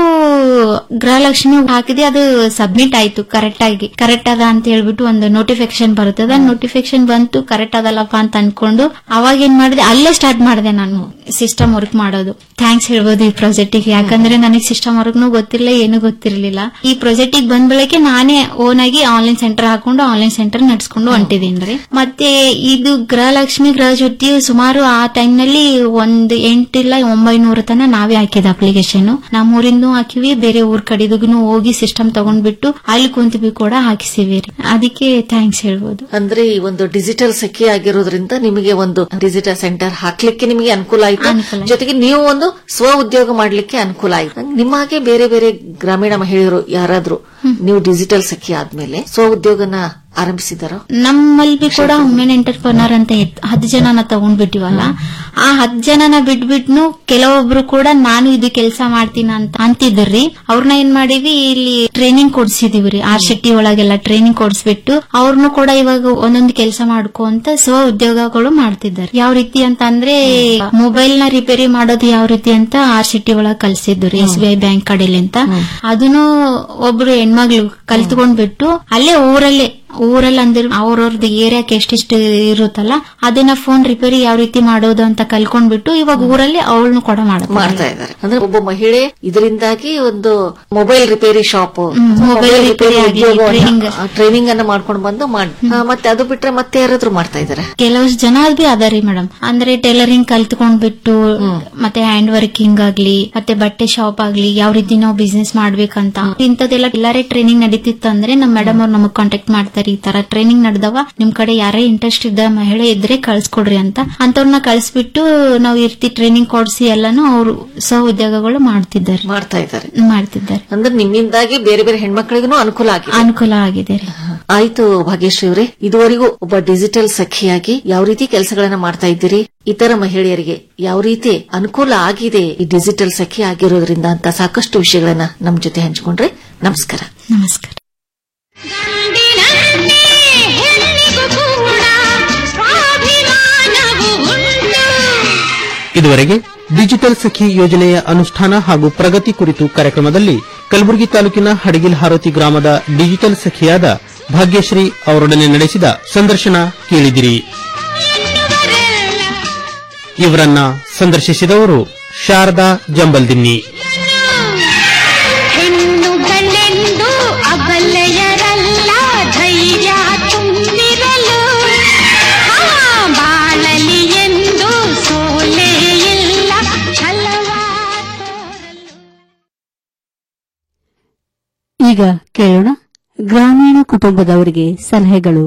ಗೃಹಲಕ್ಷ್ಮಿ ಹಾಕಿದೆ ಅದು ಸಬ್ಮಿಟ್ ಆಯ್ತು ಕರೆಕ್ಟ್ ಆಗಿ ಕರೆಕ್ಟ್ ಅದ ಅಂತ ಹೇಳ್ಬಿಟ್ಟು ಒಂದು ನೋಟಿಫಿಕೇಶನ್ ಬರುತ್ತದೆ ನೋಟಿಫಿಕೇಶನ್ ಬಂತು ಕರೆಕ್ಟ್ ಅದಲ್ಲಪ್ಪ ಅಂತ ಅನ್ಕೊಂಡು ಅವಾಗ ಏನ್ ಮಾಡಿದೆ ಅಲ್ಲೇ ಸ್ಟಾರ್ಟ್ ಮಾಡಿದೆ ನಾನು ಸಿಸ್ಟಮ್ ವರ್ಕ್ ಮಾಡೋದು ಥ್ಯಾಂಕ್ಸ್ ಹೇಳ್ಬೋದು ಈ ಪ್ರಾಜೆಕ್ಟ್ ಯಾಕಂದ್ರೆ ನನಗೆ ಸಿಸ್ಟಮ್ ವರ್ಕ್ನು ಗೊತ್ತಿರಲಿಲ್ಲ ಏನು ಗೊತ್ತಿರಲಿಲ್ಲ ಈ ಪ್ರಾಜೆಕ್ಟ್ ಬಂದ ಬಳಿಕೆ ನಾನೇ ಓನ್ ಆಗಿ ಆನ್ಲೈನ್ ಸೆಂಟರ್ ಹಾಕೊಂಡು ಆನ್ಲೈನ್ ಸೆಂಟರ್ ನಡ್ಸ್ಕೊಂಡು ಹೊಂಟಿದ್ದೀನಿ ಮತ್ತೆ ಇದು ಗೃಹಲಕ್ಷ್ಮಿ ಗೃಹ ಜ್ಯೋತಿ ಸುಮಾರು ಆ ಟೈಮ್ ನಲ್ಲಿ ಒಂದು ಎಂಟಿಲ್ಲ ಒಂಬೈನೂರ ತನ ನಾವೇ ಹಾಕಿದ ಅಪ್ಲಿಕೇಶನ್ ನಮ್ಮೂರಿಂದು ಹಾಕಿವಿ ಬೇರೆ ಊರ್ ಕಡೆದೂ ಹೋಗಿ ಸಿಸ್ಟಮ್ ತಗೊಂಡ್ಬಿಟ್ಟು ಅಲ್ಲಿ ಕುಂತ್ವಿ ಕೂಡ ಹಾಕಿಸಿವಿ ರೀ ಅದಕ್ಕೆ ಥ್ಯಾಂಕ್ಸ್ ಹೇಳ್ಬೋದು ಅಂದ್ರೆ ಈ ಒಂದು ಡಿಜಿಟಲ್ ಸಖಿ ಆಗಿರೋದ್ರಿಂದ ನಿಮಗೆ ಒಂದು ಡಿಜಿಟಲ್ ಸೆಂಟರ್ ಹಾಕ್ಲಿಕ್ಕೆ ನಿಮಗೆ ಅನುಕೂಲ ಆಯ್ತು ಜೊತೆಗೆ ನೀವು ಒಂದು ಸ್ವ ಉದ್ಯೋಗ ಮಾಡ್ಲಿಕ್ಕೆ ಅನುಕೂಲ ಆಯ್ತು ನಿಮ್ಮ ಹಾಗೆ ಬೇರೆ ಬೇರೆ ಗ್ರಾಮೀಣ ಮಹಿಳೆಯರು ಯಾರಾದ್ರೂ ನೀವು ಡಿಜಿಟಲ್ ಸಖಿ ಆದ್ಮೇಲೆ ಸ್ವ ಉದ್ಯೋಗನ ಆರಂಭಿಸಿದಾರೋ ನಮ್ಮಲ್ಲಿ ಕೂಡ ವುಮೆನ್ ಎಂಟರ್ಪ್ರನರ್ ಅಂತ ಇತ್ತು ಹತ್ತು ಜನನ ತಗೊಂಡ್ಬಿಟ್ಟಿವಲ್ಲ ಆ ಹತ್ತು ಜನನ ಬಿಟ್ಬಿಟ್ನು ಕೆಲವೊಬ್ರು ಕೂಡ ನಾನು ಇದು ಕೆಲಸ ಮಾಡ್ತೀನಿ ಅಂತ ಅಂತಿದ್ರಿ ಅವ್ರನ್ನ ಏನ್ ಮಾಡಿವಿ ಇಲ್ಲಿ ಟ್ರೈನಿಂಗ್ ಕೊಡ್ಸಿದೀವಿ ಆರ್ ಶೆಟ್ಟಿ ಒಳಗೆಲ್ಲ ಟ್ರೈನಿಂಗ್ ಕೊಡ್ಸ್ಬಿಟ್ಟು ಅವ್ರನ್ನು ಕೂಡ ಇವಾಗ ಒಂದೊಂದು ಕೆಲಸ ಮಾಡ್ಕೊಂತ ಸ್ವ ಉದ್ಯೋಗಗಳು ಮಾಡ್ತಿದ್ದಾರೆ ಯಾವ ರೀತಿ ಅಂತ ಅಂದ್ರೆ ಮೊಬೈಲ್ ನ ರಿಪೇರಿ ಮಾಡೋದು ಯಾವ ರೀತಿ ಅಂತ ಆರ್ ಶೆಟ್ಟಿ ಒಳಗೆ ಕಲ್ಸಿದ್ದು ರೀ ಎಸ್ ಬಿ ಐ ಬ್ಯಾಂಕ್ ಕಡೆಲಿ ಅಂತ ಅದನ್ನು ಒಬ್ರು ಹೆಣ್ಮಗ್ಳು ಕಲ್ತ್ಕೊಂಡ್ಬಿಟ್ಟು ಅಲ್ಲೇ ಊರಲ್ಲೇ ಊರಲ್ಲಿ ಅಂದ್ರೆ ಅವ್ರವ್ರದ್ದು ಏರಿಯಾಕ್ಕೆ ಎಷ್ಟಿಷ್ಟು ಇರುತ್ತಲ್ಲ ಅದನ್ನ ಫೋನ್ ರಿಪೇರಿ ಯಾವ ರೀತಿ ಮಾಡೋದು ಅಂತ ಕಲ್ಕೊಂಡ್ಬಿಟ್ಟು ಇವಾಗ ಊರಲ್ಲಿ ಅವಳನ್ನು ಕೂಡ ಮಾಡ್ತಾ ಮಾಡ್ತಾರೆ ಇದ್ದಾರೆ ಅಂದ್ರೆ ಒಬ್ಬ ಮಹಿಳೆ ಇದರಿಂದಾಗಿ ಒಂದು mobile repair shop mobile repair ಆಗ್ಲಿ, training. ಟ್ರೈನಿಂಗ್ ಅನ್ನ ಮಾಡ್ಕೊಂಡು ಬಂದು ಮಾಡಿ ಆ, ಮತ್ತೆ ಅದು ಬಿಟ್ರೆ ಮತ್ತೆ ಯಾರಾದ್ರೂ ಮಾಡ್ತಾ ಇದ್ದಾರೆ ಕೆಲವಷ್ಟು ಜನ ಬಿ ಅದಾರಿ ಮೇಡಮ್ ಅಂದ್ರೆ ಟೈಲರಿಂಗ್ ಕಲ್ತ್ಕೊಂಡ್ಬಿಟ್ಟು ಮತ್ತೆ ಹ್ಯಾಂಡ್ ವರ್ಕಿಂಗ್ ಆಗ್ಲಿ ಮತ್ತೆ ಬಟ್ಟೆ ಶಾಪ್ ಆಗ್ಲಿ ಯಾವ ರೀತಿ ನಾವು ಬಿಸ್ನೆಸ್ ಮಾಡ್ಬೇಕಂತ ಇಂಥದ್ದೆಲ್ಲ ಎಲ್ಲಾರೇ ಟ್ರೈನಿಂಗ್ ನಡೀತಿತ್ತು ಅಂದ್ರೆ ನಮ್ ಮೇಡಮ್ ಅವ್ರು ನಮಗ್ ಕಾಂಟ್ಯಾಕ್ಟ್ ಮಾಡ್ತಾರೆ ಈ ತರ ಟ್ರೈನಿಂಗ್ ನಡೆದವ ನಿಮ್ ಕಡೆ ಯಾರೇ ಇಂಟ್ರೆಸ್ಟ್ ಇದ್ದ ಮಹಿಳೆ ಇದ್ರೆ ಕಳ್ಸ್ಕೊಡ್ರಿ ಅಂತ ಅಂತವ್ರನ್ನ ಕಳ್ಸಿಬಿಟ್ಟು ನಾವು ಈ ರೀತಿ ಟ್ರೈನಿಂಗ್ ಕೊಡ್ಸಿ ಎಲ್ಲಾನು ಅವರು ಸಹ ಉದ್ಯೋಗಗಳು ಮಾಡ್ತಿದ್ದಾರೆ ಮಾಡ್ತಾ ಇದ್ದಾರೆ ಮಾಡ್ತಿದ್ದಾರೆ ಅಂದ್ರೆ ನಿಮ್ಮಿಂದಾಗಿ ಬೇರೆ ಬೇರೆ ಹೆಣ್ಮಕ್ಳಿಗೂ ಅನುಕೂಲ ಆಗಿದೆ ಅನುಕೂಲ ಆಗಿದೆ ರೀ ಆಯ್ತು ಭಾಗ್ಯಶ್ರೀ ಅವರೇ ಇದುವರೆಗೂ ಒಬ್ಬ ಡಿಜಿಟಲ್ ಸಖಿಯಾಗಿ ಯಾವ ರೀತಿ ಕೆಲಸಗಳನ್ನ ಮಾಡ್ತಾ ಇದ್ದೀರಿ ಇತರ ಮಹಿಳೆಯರಿಗೆ ಯಾವ ರೀತಿ ಅನುಕೂಲ ಆಗಿದೆ ಈ ಡಿಜಿಟಲ್ ಸಖಿ ಆಗಿರೋದ್ರಿಂದ ಅಂತ ಸಾಕಷ್ಟು ವಿಷಯಗಳನ್ನ ನಮ್ ಜೊತೆ ಹಂಚಿಕೊಂಡ್ರೆ ನಮಸ್ಕಾರ ನಮಸ್ಕಾರ ಹೆಣ್ಣಿಗೂ ಕೂಡ ಸ್ವಾಭಿಮಾನವು ಉಂಟು ಇದುವರೆಗೆ ಡಿಜಿಟಲ್ ಸಖಿ ಯೋಜನೆಯ ಅನುಷ್ಠಾನ ಹಾಗೂ ಪ್ರಗತಿ ಕುರಿತು ಕಾರ್ಯಕ್ರಮದಲ್ಲಿ ಕಲಬುರಗಿ ತಾಲೂಕಿನ ಹಡಗಿಲ್ ಹಾರೋತಿ ಗ್ರಾಮದ ಡಿಜಿಟಲ್ ಸಖಿಯಾದ ಭಾಗ್ಯಶ್ರೀ ಅವರೊಡನೆ ನಡೆಸಿದ ಸಂದರ್ಶನ ಕೇಳಿದಿರಿ ಇವರನ್ನ ಸಂದರ್ಶಿಸಿದವರು ಶಾರದಾ ಜಂಬಲ್ದಿನ್ನಿ ಹೆಣ್ಣುಗಳೆಂದು ಅಬಲೆಯರಲ್ಲ ಧೈರ್ಯ ತುಂಬಿರಲು ಆ, ಬಾಳಲಿ ಎಂದು ಸೋಲೇ ಇಲ್ಲ ಛಲವ ಈಗ ಕೇಳೋಣ ಗ್ರಾಮೀಣ ಕುಟುಂಬದವರಿಗೆ ಸಲಹೆಗಳು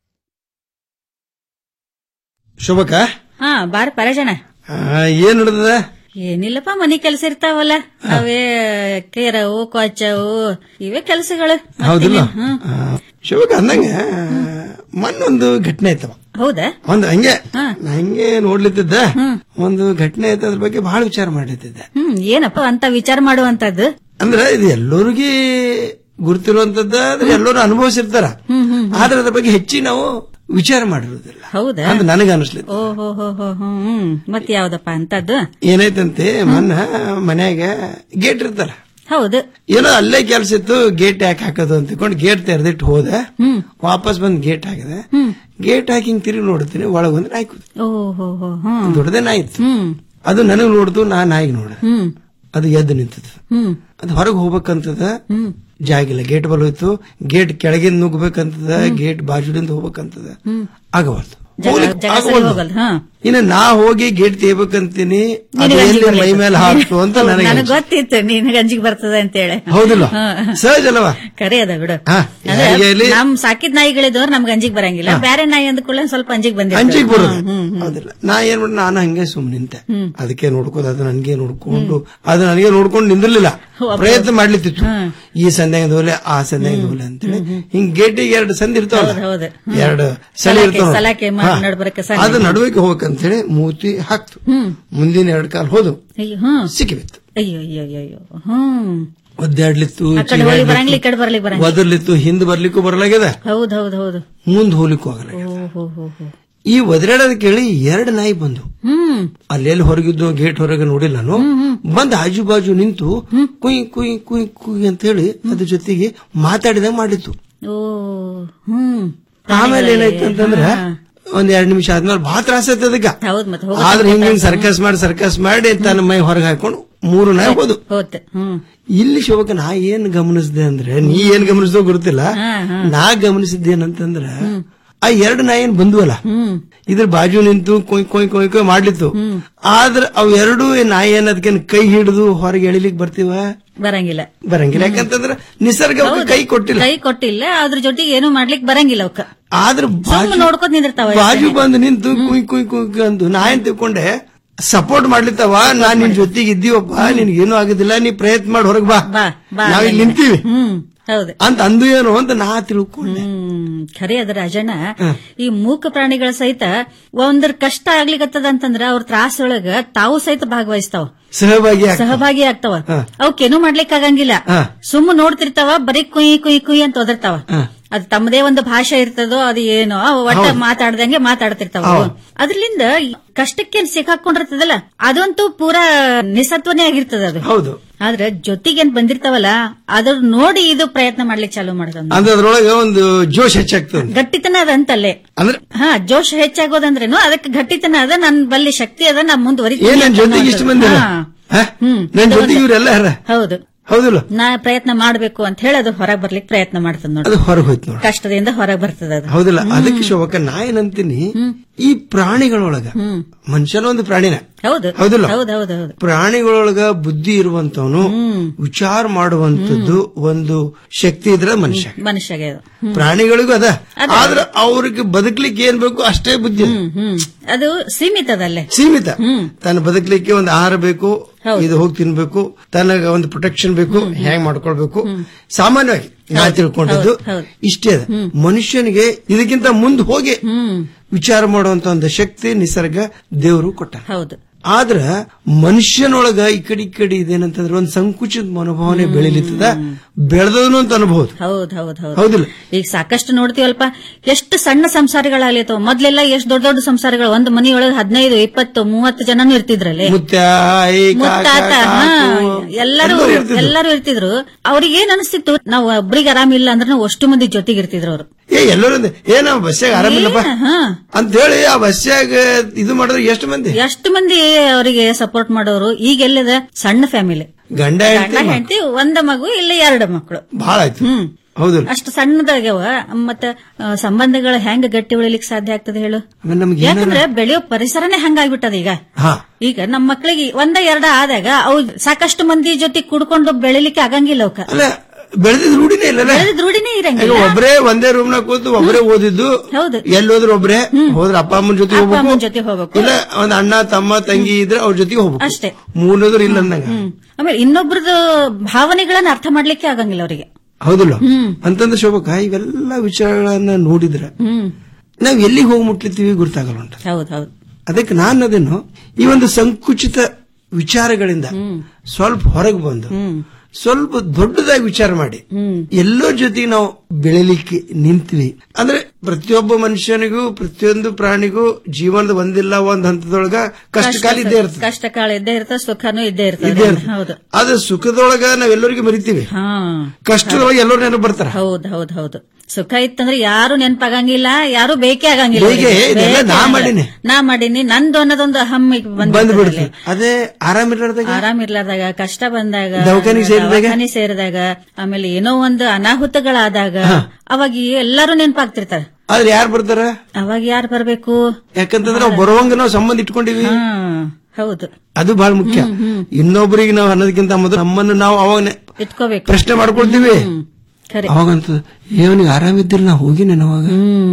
ಶುಭಕ ಹಾ ಬಾರ ಪರಜನ ಏನ್ ನಡೆದ ಏನಿಲ್ಲಪ್ಪ ಮನಿ ಕೆಲಸ ಇರ್ತಾವಲ್ಲ ಅವೇ ಕೇರವು ಕೊಚ್ಚವು ಇವೇ ಕೆಲಸಗಳು ಹೌದಿಲ್ಲ ಶುಭಕ ಅಂದಂಗ ಮೊನ್ನೊಂದು ಘಟನೆ ಐತವ ಹೌದಾ ಒಂದು ಹಂಗೆ ನಾ ಹಂಗೆ ನೋಡ್ಲಿತ್ತಿದ್ದ ಒಂದು ಘಟನೆ ಐತೆ ಅದ್ರ ಬಗ್ಗೆ ಬಹಳ ವಿಚಾರ ಮಾಡ್ಲಿತ್ತಿದ್ದೆ ಹ್ಮ್ ಏನಪ್ಪ ಅಂತ ವಿಚಾರ ಮಾಡುವಂತದ್ದು ಅಂದ್ರೆ ಇದು ಎಲ್ಲರಿಗೂ ಗುರುತಿರುವಂತದ್ದ ಆದ್ರೆ ಎಲ್ಲರೂ ಅನುಭವಿಸಿರ್ತಾರ ಹ್ಮ್ ಹ್ಮ್ ಆದ್ರೆ ಅದ್ರ ಬಗ್ಗೆ ಹೆಚ್ಚಿ ನಾವು ವಿಚಾರ ಮಾಡಿರೋದಿಲ್ಲ ಹೌದಾ ಅಂತ ನನಗೆ ಅನಿಸ್ಲಿತ್ತು ಓ ಹೋ ಹೋ ಹೋ ಹ್ಮ್ ಮತ್ ಯಾವ್ದಪ್ಪ ಅಂತದ್ದು ಏನೈತಂತೆ ಮೊನ್ನ ಮನ್ಯಾಗ ಗೇಟ್ ಇರ್ತಾರ ಹೌದು ಏನೋ ಅಲ್ಲೇ ಕೆಲ್ಸ ಇತ್ತು ಗೇಟ್ ಯಾಕೆ ಹಾಕೋದು ಅಂತ ತಿಳ್ಕೊಂಡು ಗೇಟ್ ತೆರೆದಿಟ್ಟು ಹೋದೆ ವಾಪಸ್ ಬಂದ್ ಗೇಟ್ ಹಾಕಿದೆ ಗೇಟ್ ಹಾಕಿ ಹಿಂಗ್ ತಿರುಗಿ ನೋಡ್ತೀನಿ ಒಳಗೊಂದು ನಾಯಿ ಕೂತು ಓ ಹೋ ಹೋ ಹ್ಮ್ ದೊಡ್ಡದೇ ನಾಯಿ ಇತ್ತು ಹ್ಮ್ ಅದು ನನಗ್ ನೋಡ್ತು ನಾ ನಾಯಿಗೆ ನೋಡಿದೆ ಹ್ಮ್ ಅದು ಎದ್ದು ನಿಂತದ ಹ್ಮ್ ಅದು ಹೊರಗೆ ಹೋಗ್ಬೇಕಂತದ ಜಾಗಿಲ್ಲ ಗೇಟ್ ಬಲ್ ಹೋಯ್ತು ಗೇಟ್ ಕೆಳಗಿಂದ ನುಗ್ಬೇಕಂತದ ಗೇಟ್ ಬಾಜುಲಿಂದ ಹೋಗ್ಬೇಕಂತದ ಹ್ಮ್ ಆಗವಲ್ದು ಜಗ ಹೋಗ್ಲಿಕ್ಕೆ ಜಗ ಸರಿ ಆಗವಲ್ದು. ಹೋಗಲ್ಲ ಹಾ ಇನ್ನು ನಾ ಹೋಗಿ ಗೇಟ್ ತೇಬೇಕಂತೀನಿ ಅದು ನಿನಗೆ ಎಲ್ಲಿ ಅಂಜಿಕೆ ಮೈ ಬರ್ಲಿಕ್ಕೆ? ಮೇಲೆ ಹಾಕ್ತು ಅಂತ ಹೌದು, ನನಗೆ ನನಗ್ ಗೊತ್ತಿತ್ತು ನಿನಗೆ ಅಂಜಿಗೆ ಬರ್ತದೆ ಅಂತ ಹೇಳಿ ಹೌದಿಲ್ಲ ಹಾ. ಸಹಜ ಅಲ್ಲವಾ ಕರೆ ಅದ ಬಿಡು ಹಾ, ಅಂದ್ರೆ ಯಾರಿಗೆ ಇಲ್ಲಿ- ನಮ್ ಸಾಕಿದ್ ನಾಯಿಗಳಿದ್ದವ್ರು ನಮ್ಗೆ ಅಂಜಿಗೆ ಬರಂಗಿಲ್ಲ ಬೇರೆ ನಾಯಿ ಅಂದ್ಕೊಳ್ಳೆ ಸ್ವಲ್ಪ ಅಂಜಿಗೆ ಬಂದಿರ್ತದೆ ಅಂಜಿಗೆ ಬರೋದು ಹ್ಮ್, ಹ್ಮ್, ಹ್ಮ್. ಹೌದಿಲ್ಲ ನಾ ಏನ್ ಮಾಡಿ ನಾನು ಹಂಗೆ ಸುಮ್ ನಿಂತೆ ಹ್ಮ್. ಅದಕ್ಕೆ ನೋಡ್ಕೋದು ಅದು ನನಗೆ ನೋಡ್ಕೊಂಡು ಅದು ನನಗೆ ನೋಡ್ಕೊಂಡು ನಿಂದಿರ್ಲಿಲ್ಲ ಹೌದು. ಪ್ರಯತ್ನ ಮಾಡ್ಲಿತ್ತಿತ್ತು ಈ ಸಂಧ್ಯಾಗ ಹೋಲೆ ಆ ಸಂಧ್ಯಾಗ ಹೋಲೆ ಅಂತೇಳಿ ಹಿಂಗ್ ಗೇಟಿಗೆ ಎರಡು ಸಂಧಿ ಇರ್ತಾವಲ್ಲ ಹೌದು, ಹೌದು. ಹ್ಮ್. ಎರಡು ಸಲ ಸಲಾಕೆ- ಇರ್ತಾವ ಸಲಾಕೆ ಮಾಡಿ ನಡ್ಬರಕ್ಕೆ ಸಣ್ಣ. ಅದು ನಡುವಿಗೆ ಹೋಗಕ್ಕಂತೇಳಿ ಮೂತಿ ಹಾಕ್ತು ಹ್ಮ್ ಮುಂದಿನ ಎರಡು ಕಾಲು ಹೋದು ಅಯ್ಯೋ ಹ್ಮ್ ಸಿಕ್ಕಿಬಿತ್ತು ಅಯ್ಯೋ ಅಯ್ಯೋ ಅಯ್ಯೋ ಅಯ್ಯೋ ಹ್ಮ್ ಒದ್ದಾಡ್ಲಿತ್ತು ಆ ಕಡೆ ಹೋಗ್ಲಿಕ್ಕೆ ಬರಂಗಿಲ್ಲ ಈ ಕಡೆ ಬರ್ಲಿಕ್ಕೆ ಬರಂಗಿಲ್ಲ ಒದರ್ಲಿತ್ತು ಹಿಂದ್ ಬರ್ಲಿಕ್ಕೂ ಬರಲಾಗ್ಯದ ಹೌದ್ ಹೌದ್ ಹೌದು ಮುಂದ್ ಹೋಗ್ಲಿಕ್ಕೂ ಆಗಲ್ಲ ಓ ಹೋ ಹೋ ಹೋ ಈ ಒದರಾಡೋದ್ ಕೇಳಿ ಎರಡು ನಾಯಿ ಬಂದು ಹ್ಮ್ ಅಲ್ಲೆಲ್ಲಿ ಹೊರಗಿದ್ದು ಗೇಟ್ ಹೊರಗೆ ನೋಡಿಲ್ಲ ನಾನು ಬಂದ್ ಆಜು ಬಾಜು ನಿಂತು ಕುಯ್ ಕುಯ್ ಕುಯ್ ಕುಯ್ ಅಂತ ಹೇಳಿ ಅದ್ರ ಜೊತೆಗೆ ಮಾತಾಡಿದಂಗ ಮಾಡಿತ್ತು ಓ ಹ್ಮ್ ಆಮೇಲೆ ಏನಾಯ್ತು ಅಂತಂದ್ರ ಒಂದ್ ಎರಡ್ ನಿಮಿಷ ಆದ್ಮೇಲೆ ಬಹಳ ತ್ರಾಸ ಆಯ್ತು ಅದಕ್ಕ ಹೌದ್ ಮತ್ತೆ ಆದ್ರೆ ಹಿಂಗ್ ಹಿಂಗ್ ಸರ್ಕಸ್ ಮಾಡಿ ಸರ್ಕಸ್ ಮಾಡಿ ತನ್ನ ಮೈ ಹೊರಗೆ ಹಾಕೊಂಡು ಮೂರು ನಾಯಿ ಹೋದು ಹೋತ್ ಹ್ಮ್ ಇಲ್ಲಿ ಶೋಭಕ ನಾ ಏನ್ ಗಮನಿಸಿದೆ ಅಂದ್ರೆ ನೀ ಏನ್ ಗಮನಿಸಿದೋ ಗೊತ್ತಿಲ್ಲ ಹಾ, ಹಾ. ನಾ ಗಮನಿಸಿದ್ದೇನಂತಂದ್ರ ಆ ಎರಡು ನಾಯಿ ಏನ್ ಬಂದ್ವಲ್ಲ ಹ್ಮ್ ಇದ್ರ ಬಾಜು ನಿಂತು ಕೊಯ್ ಕೊಯ್ ಕೊಯ್ ಕೊಯ್ ಮಾಡ್ಲಿತ್ತು ಆದ್ರ ಅವ್ ಎರಡು ನಾಯಿ ಏನದಕ್ಕೆ ಕೈ ಹಿಡಿದು ಹೊರಗೆ ಎಳಿಲಿಕ್ ಬರ್ತೀವ ಬರಂಗಿಲ್ಲ ಬರಂಗಿಲ್ಲ ಯಾಕಂತಂದ್ರ ನಿಸರ್ಗ ಅವ್ಕೆ ಹೌದು. ಕೈ ಕೊಟ್ಟಿಲ್ಲ ಕೈ ಕೊಟ್ಟಿಲ್ಲ ಅದ್ರ ಜೊತೆಗೆ ಏನು ಮಾಡ್ಲಿಕ್ ಬರಂಗಿಲ್ಲ ಅವಕ್ಕ ಆದ್ರ ಸುಮ್ಮನೆ ನೋಡ್ಕೊತ ನಿಂದಿರ್ತಾವ ಬಾಜು ಬಂದು ನಿಂತು ಕುಯ್ ಕುಯ್ ಕುಯ್ ಅಂದು ನಾ ಏನ್ ತಿಳ್ಕೊಂಡೆ ಸಪೋರ್ಟ್ ಮಾಡ್ಲಿತ್ತವ ನಾನ್ ನಿನ್ ಜೊತೆಗೆ ಇದ್ದೀವಪ್ಪ ನಿನ್ಗೇನು ಆಗುದಿಲ್ಲ ನೀ ಪ್ರಯತ್ನ ಮಾಡಿ ಹೊರಗ್ ಬಾ ಬಾ ಬಾ ನಾವಿಲ್ಲಿ ನಿಂತೀವಿ ಹ್ಮ್ ಹೌದು ಅಂತ ಅಂದು ಏನು ಅಂತ ನಾ ತಿಳ್ಕೊಂಡೆ ಹ್ಮ್ ಖರೆ ಅದ ರಾಜಣ್ಣ ಈ ಮೂಕ ಪ್ರಾಣಿಗಳ ಸಹಿತ ಒಂದ್ರ ಕಷ್ಟ ಆಗ್ಲಿಕತ್ತದ ಅಂತಂದ್ರ ಅವ್ರ ತ್ರಾಸೊಳಗ ತಾವು ಸಹಿತ ಭಾಗವಹಿಸ್ತಾವ ಸಹಭಾಗಿ ಆಗ್ತಾವ. ಸಹಭಾಗಿ ಆಗ್ತಾವ ಹಾ. ಅವಕ್ಕೇನು ಮಾಡ್ಲಿಕ್ ಆಗಂಗಿಲ್ಲ ಹಾ. ಸುಮ್ಮ ನೋಡ್ತಿರ್ತಾವ ಬರೀ ಕುಯ್ ಕುಯ್ ಕುಯ್ ಅಂತ ಒದರ್ತಾವ ಹಾ. ಅದು ತಮ್ಮದೇ ಒಂದು ಭಾಷೆ ಇರ್ತದೋ ಅದು ಏನೋ ಅವು ಒಟ್ಟ ಹೌದು. ಮಾತಾಡ್ದಂಗೆ ಮಾತಾಡ್ತಿರ್ತಾವ ಹೌದು. ಅದ್ರಲಿಂದ ಈ ಕಷ್ಟಕ್ಕೆ ಸಿಕ್ಕಾಕೊಂಡಿರ್ತದಲ್ಲ ಅದಂತೂ ಪೂರಾ ನಿಸತ್ವನೇ ಆಗಿರ್ತದ ಅದು ಹೌದು ಆದ್ರೆ ಜೊತೆಗೇನ್ ಬಂದಿರ್ತಾವಲ್ಲ ಅದ್ರ ನೋಡಿ ಇದು ಪ್ರಯತ್ನ ಮಾಡ್ಲಿಕ್ಕೆ ಚಾಲೂ ಮಾಡೋದು ಅಂದ್ರೆ ಅದ್ರೊಳಗೆ ಒಂದು ಜೋಶ್ ಹೆಚ್ಚಾಗ್ತದೆ ಗಟ್ಟಿತನ ಅದ ಅಂತಲ್ಲೇ ಅಂದ್ರೆ ಹಾ ಜೋಶ್ ಹೆಚ್ಚಾಗೋದಂದ್ರೇನು ಅದಕ್ಕೆ ಗಟ್ಟಿತನ ಅದ ನನ್ ಬಲ್ಲಿ ಶಕ್ತಿ ಅದ ನಾ ಮುಂದುವರಿತೀನಿ ಏನ್ ನನ್ ಅಂತ ಜೊತೆಗೆ ಇಷ್ಟು ಮಂದಿ ಹಾ. ಹ್ಮ್ ನನ್ ಅದು ಜೊತೆಗೆ ಒಂದು- ಇವರೆಲ್ಲ ಯಾರ ಹೌದು ಹೌದಿಲ್ಲ ನಾ ಪ್ರಯತ್ನ ಮಾಡ್ಬೇಕು ಅಂತ ಹೇಳಿ ಅದು ಹೊರಗ್ ಬರ್ಲಿಕ್ಕೆ ಪ್ರಯತ್ನ ಮಾಡ್ತದ ಅದು ನೋಡಿ ಹೊರಗೆ ಹೋಯ್ತು ನೋಡಿ ಕಷ್ಟದಿಂದ ಹೊರಗ್ ಬರ್ತದ ಅದು ಹೌದಿಲ್ಲ ಅದಕ್ಕೆ ಶೋಭಕ್ಕ ನಾ ಏನಂತೀನಿ ಈ ಪ್ರಾಣಿಗಳೊಳಗ ಮನುಷ್ಯನ ಒಂದು ಪ್ರಾಣಿನ ಹೌದು ಹೌದಿಲ್ಲ? ಹೌದು ಹೌದು ಹೌದು ಪ್ರಾಣಿಗಳೊಳಗ ಬುದ್ಧಿ ಇರುವಂತವನು ವಿಚಾರ ಮಾಡುವಂತದ್ದು ಒಂದು ಶಕ್ತಿ ಇದ್ರೆ ಮನುಷ್ಯ ಮನುಷ್ಯಗೆ ಅದು ಹ್ಮ್. ಪ್ರಾಣಿಗಳಿಗೂ ಅದ ಆದ್ರೆ ಅವ್ರಿಗೆ ಬದುಕಲಿಕ್ಕೆ ಏನ್ ಬೇಕು ಅಷ್ಟೇ ಬುದ್ಧಿ ಹ್ಮ್ ಹ್ಮ್ ಅದು ಸೀಮಿತದಲ್ಲೇ ಸೀಮಿತ ತನ್ನ ಬದುಕಲಿಕ್ಕೆ ಒಂದು ಆಹಾರ ಬೇಕು ಇದು ಹೋಗಿ ತಿನ್ಬೇಕು ತನಗ ಒಂದು ಪ್ರೊಟೆಕ್ಷನ್ ಬೇಕು ಹೇಗ್ ಮಾಡ್ಕೊಳ್ಬೇಕು ಸಾಮಾನ್ಯವಾಗಿ ನಾ ತಿಳ್ಕೊಂಡದ್ದು ಹೌದು, ಹೌದು. ಇಷ್ಟೇ ಅದ ಮನುಷ್ಯನಿಗೆ ಇದಕ್ಕಿಂತ ಮುಂದೆ ಹೋಗಿ ವಿಚಾರ ಮಾಡುವಂತ ಒಂದು ಶಕ್ತಿ ನಿಸರ್ಗ ದೇವರು ಕೊಟ್ಟ ಹೌದು ಆದ್ರ ಮನುಷ್ಯನೊಳಗ ಈ ಕಡೆ ಈ ಕಡೆ ಇದೇನಂತಂದ್ರೆ ಒಂದು ಸಂಕುಚಿತ ಮನೋಭಾವನೆ ಬೆಳಿಲಿತ್ತದ ಬೆಳೆದವನು ಅಂತ ಅನ್ಬಹುದು ಹೌದ್ ಹೌದ್ ಹೌದ್ ಹೌದಿಲ್ಲ ಈಗ ಸಾಕಷ್ಟು ನೋಡ್ತೀವಲ್ಪ ಎಷ್ಟು ಸಣ್ಣ ಸಂಸಾರಗಳಾಗ್ಲಿತ್ತವ ಮೊದ್ಲೆಲ್ಲ ಎಷ್ಟು ದೊಡ್ಡ ದೊಡ್ಡ ಸಂಸಾರಗಳು ಒಂದು ಮನೆಯೊಳಗೆ ಹದಿನೈದು ಇಪ್ಪತ್ತು ಮೂವತ್ತು ಜನನು ಇರ್ತಿದ್ರಲ್ಲಿ ಮುತ್ಯ ಆಯಿ, ಕಾಕ, ಮುತ್ತಾತ ಹಾ, ಕಾಕು, ಎಲ್ಲರೂ ಎಲ್ಲರೂ ಇರ್ತಿದ್ರು. ಎಲ್ಲರೂ ಇರ್ತಿದ್ರು ಅವ್ರಿಗೆ ಏನ್ ಅನಿಸ್ತಿತ್ತು ನಾವು ಒಬ್ರಿಗೆ ಆರಾಮಿಲ್ಲ ಅಂದ್ರೆ ನಾವು ಅಷ್ಟು ಮಂದಿ ಜೊತೆಗೆ ಇರ್ತಿದ್ರು ಅವರು ಏ ಎಲ್ಲರೂ ಅಂದೆ, ಏ ನಾವು ಬಸ್ಸಾಗ ಆರಾಮಿಲ್ಲಪ್ಪ ಅಂತ ಹೇಳಿ ಆ ಬಸ್ಸಾಗ ಇದು ಮಾಡಿದ್ರೆ ಎಷ್ಟು ಮಂದಿ ಎಷ್ಟು ಮಂದಿ ಅವರಿಗೆ ಸಪೋರ್ಟ್ ಮಾಡೋರು ಈಗ ಎಲ್ಲದ ಸಣ್ಣ ಫ್ಯಾಮಿಲಿ ಗಂಡ ಗಂಡ ಹೆಂಡತಿ ಹೆಂಡತಿ ಒಂದ ಮಗು ಇಲ್ಲ ಎರಡು ಮಕ್ಕಳು ಬಹಳ ಆಯ್ತು ಹೌದಿಲ್ಲ ಅಷ್ಟು ಸಣ್ಣದಾಗ್ಯವ ಮತ್ತ ಆ, ಸಂಬಂಧಗಳು ಹೆಂಗ್ ಗಟ್ಟಿ ಉಳಿಲಿಕ್ಕೆ ಸಾಧ್ಯ ಆಗ್ತದೆ ಹೇಳು ಆಮೇಲೆ ನಮ್ಗೆ ಯಾಕಂದ್ರೆ ಬೆಳೆಯೋ ಪರಿಸರನೇ ಹಂಗಾಗ್ಬಿಟ್ಟದ ಈಗ ಹಾ ಈಗ ನಮ್ಮ ಮಕ್ಕಳಿಗೆ ಒಂದ ಎರಡ ಆದಾಗ ಅವು ಸಾಕಷ್ಟು ಮಂದಿ ಜೊತೆ ಕುಡ್ಕೊಂಡು ಬೆಳಿಲಿಕ್ಕೆ ಆಗಂಗಿಲ್ಲ ಅವಕ್ಕ ಅಲ್ಲ ಬೆಳೆದಿದ್ ರೂಢಿನೇ ಇಲ್ಲ ಬೆಳೆದ ರೂಢಿನೇ ಈಗ ಇರಂಗಿಲ್ಲ ಒಬ್ಬರೇ ಒಂದೇ ರೂಮ್ ನಾಗ ಕೂತು ಒಬ್ಬರೇ ಓದಿದ್ದು ಹೌದು ಎಲ್ಲೋದ್ರು ಒಬ್ರೇ ಹೋದ್ರ ಅಪ್ಪ ಅಮ್ಮನ ಜೊತೆ ಅಪ್ಪ ಅಮ್ಮನ ಹೋಗ್ಬೇಕು ಜೊತೆ ಹೋಗ್ಬೇಕು ಇಲ್ಲ ಒಂದ್ ಅಣ್ಣ ತಮ್ಮ ತಂಗಿ ಇದ್ರೆ ಅವ್ರ ಜೊತೆಗೆ ಹೋಗ್ಬೇಕು ಅಷ್ಟೇ ಮೂರನೇದ್ರು ಇಲ್ಲ ಅಂದಂಗ ಹ್ಮ್ ಆಮೇಲೆ ಇನ್ನೊಬ್ರದ್ದು ಭಾವನೆಗಳನ್ನ ಅರ್ಥ ಮಾಡ್ಲಿಕ್ಕೆ ಆಗಂಗಿಲ್ಲ ಅವರಿಗೆ ಹೌದಿಲ್ಲ ಅಂತಂದ್ರೆ ಶೋಭಕ ಇವೆಲ್ಲ ವಿಚಾರಗಳನ್ನ ನೋಡಿದ್ರೆ ಹ್ಮ್ ನಾವ್ ಎಲ್ಲಿಗೆ ಹೋಗಿ ಮುಟ್ಲಿತ್ತೀವಿ ಗೊತ್ತಾಗಲ್ಲ ಉಂಟು ಹೌದು ಹೌದು ಅದಕ್ಕೆ ನಾನು ಅದನ್ನು ಈ ಒಂದು ಸಂಕುಚಿತ ವಿಚಾರಗಳಿಂದ ಸ್ವಲ್ಪ ಹೊರಗೆ ಬಂದು ಸ್ವಲ್ಪ ದೊಡ್ಡದಾಗಿ ವಿಚಾರ ಮಾಡಿ ಎಲ್ಲೋ ಜೊತೆಗೆ ನಾವು ಬೆಳಿಲಿಕ್ಕೆ ನಿಂತ್ವಿ ಅಂದ್ರೆ ಪ್ರತಿಯೊಬ್ಬ ಮನುಷ್ಯನಿಗೂ ಪ್ರತಿಯೊಂದು ಪ್ರಾಣಿಗೂ ಜೀವನದ ಒಂದಿಲ್ಲ ಒಂದ್ ಹಂತದೊಳಗ ಕಷ್ಟ ಕಾಲ ಇದ್ದೇ ಇರ್ತದೆ ಕಷ್ಟ ಕಾಲ ಇದ್ದೇ ಇರ್ತದೆ ಸುಖನೂ ಇದ್ದೇ ಇದ್ದೇ ಇರ್ತದೆ ಇರ್ತದೆ. ಹೌದು ಆದ್ರೆ ಸುಖದೊಳಗ ನಾವೆಲ್ಲರಿಗೂ ಮರಿತೀವಿ ಹಾ ಕಷ್ಟದೊಳಗೆ ಎಲ್ಲರೂ ನೆನಪು ಬರ್ತಾರ ಹೌದು ಹೌದು ಹೌದು ಸುಖ ಇತ್ತಂದ್ರೆ ಯಾರು ನೆನಪಾಗಂಗಿಲ್ಲ ಯಾರು ಬೇಕೇ ಆಗಂಗಿಲ್ಲ ಬೇಕೇ, ಅವ್ರಿಗೆ. ಇದೆಲ್ಲ ಬೇಕೇ ನಾ ಆಗಲ್ಲ. ಮಾಡೀನಿ. ನಾ ಮಾಡೀನಿ ನಂದು ಅನ್ನೋದೊಂದು ಹಮ್ಮಿಗೆ ಬಂದ್ಬಿಡ್ತೀವಿ ಅದೇ ಆರಾಮಿರ್ಲಾರ್ದಾಗ ಆರಾಮ್ ಇರ್ಲಾರ್ದಾಗ ಕಷ್ಟ ಬಂದಾಗ ದವಾಖಾನಿಗ್ ಸೇರಿದಾಗ? ದವಾಖಾನಿ ಸೇರಿದಾಗ ಆಮೇಲೆ ಏನೋ ಒಂದು ಅನಾಹುತಗಳಾದಾಗ ಅವಾಗ ಎಲ್ಲರೂ ನೆನಪಾಗ್ತಿರ್ತಾರೆ ಆದ್ರೆ ಯಾರು ಬರ್ತಾರ ಅವಾಗ ಯಾರು ಬರ್ಬೇಕು ಯಾಕಂತಂದ್ರೆ ನಾವು ಬರುವಂಗ ನಾವು ಸಂಬಂಧ ಇಟ್ಕೊಂಡಿವಿ ಹಾ ಹೌದು ಅದು ಬಹಳ ಮುಖ್ಯ ಇನ್ನೊಬ್ಬರಿಗೆ ನಾವು ಅನ್ನೋದಕ್ಕಿಂತ ಮೊದಲು ನಮ್ಮನ್ನು ನಾವು ಅವಾಗ ಇಟ್ಕೋಬೇಕು ಪ್ರಶ್ನೆ ಮಾಡ್ಕೊಳ್ತೀವಿ ಖರೆ ಅವಾಗಂತ ಏನಿಗೆ ಆರಾಮಿದ್ದಿಲ್ಲ ನಾ ಹೋಗಿನ ಅವಾಗ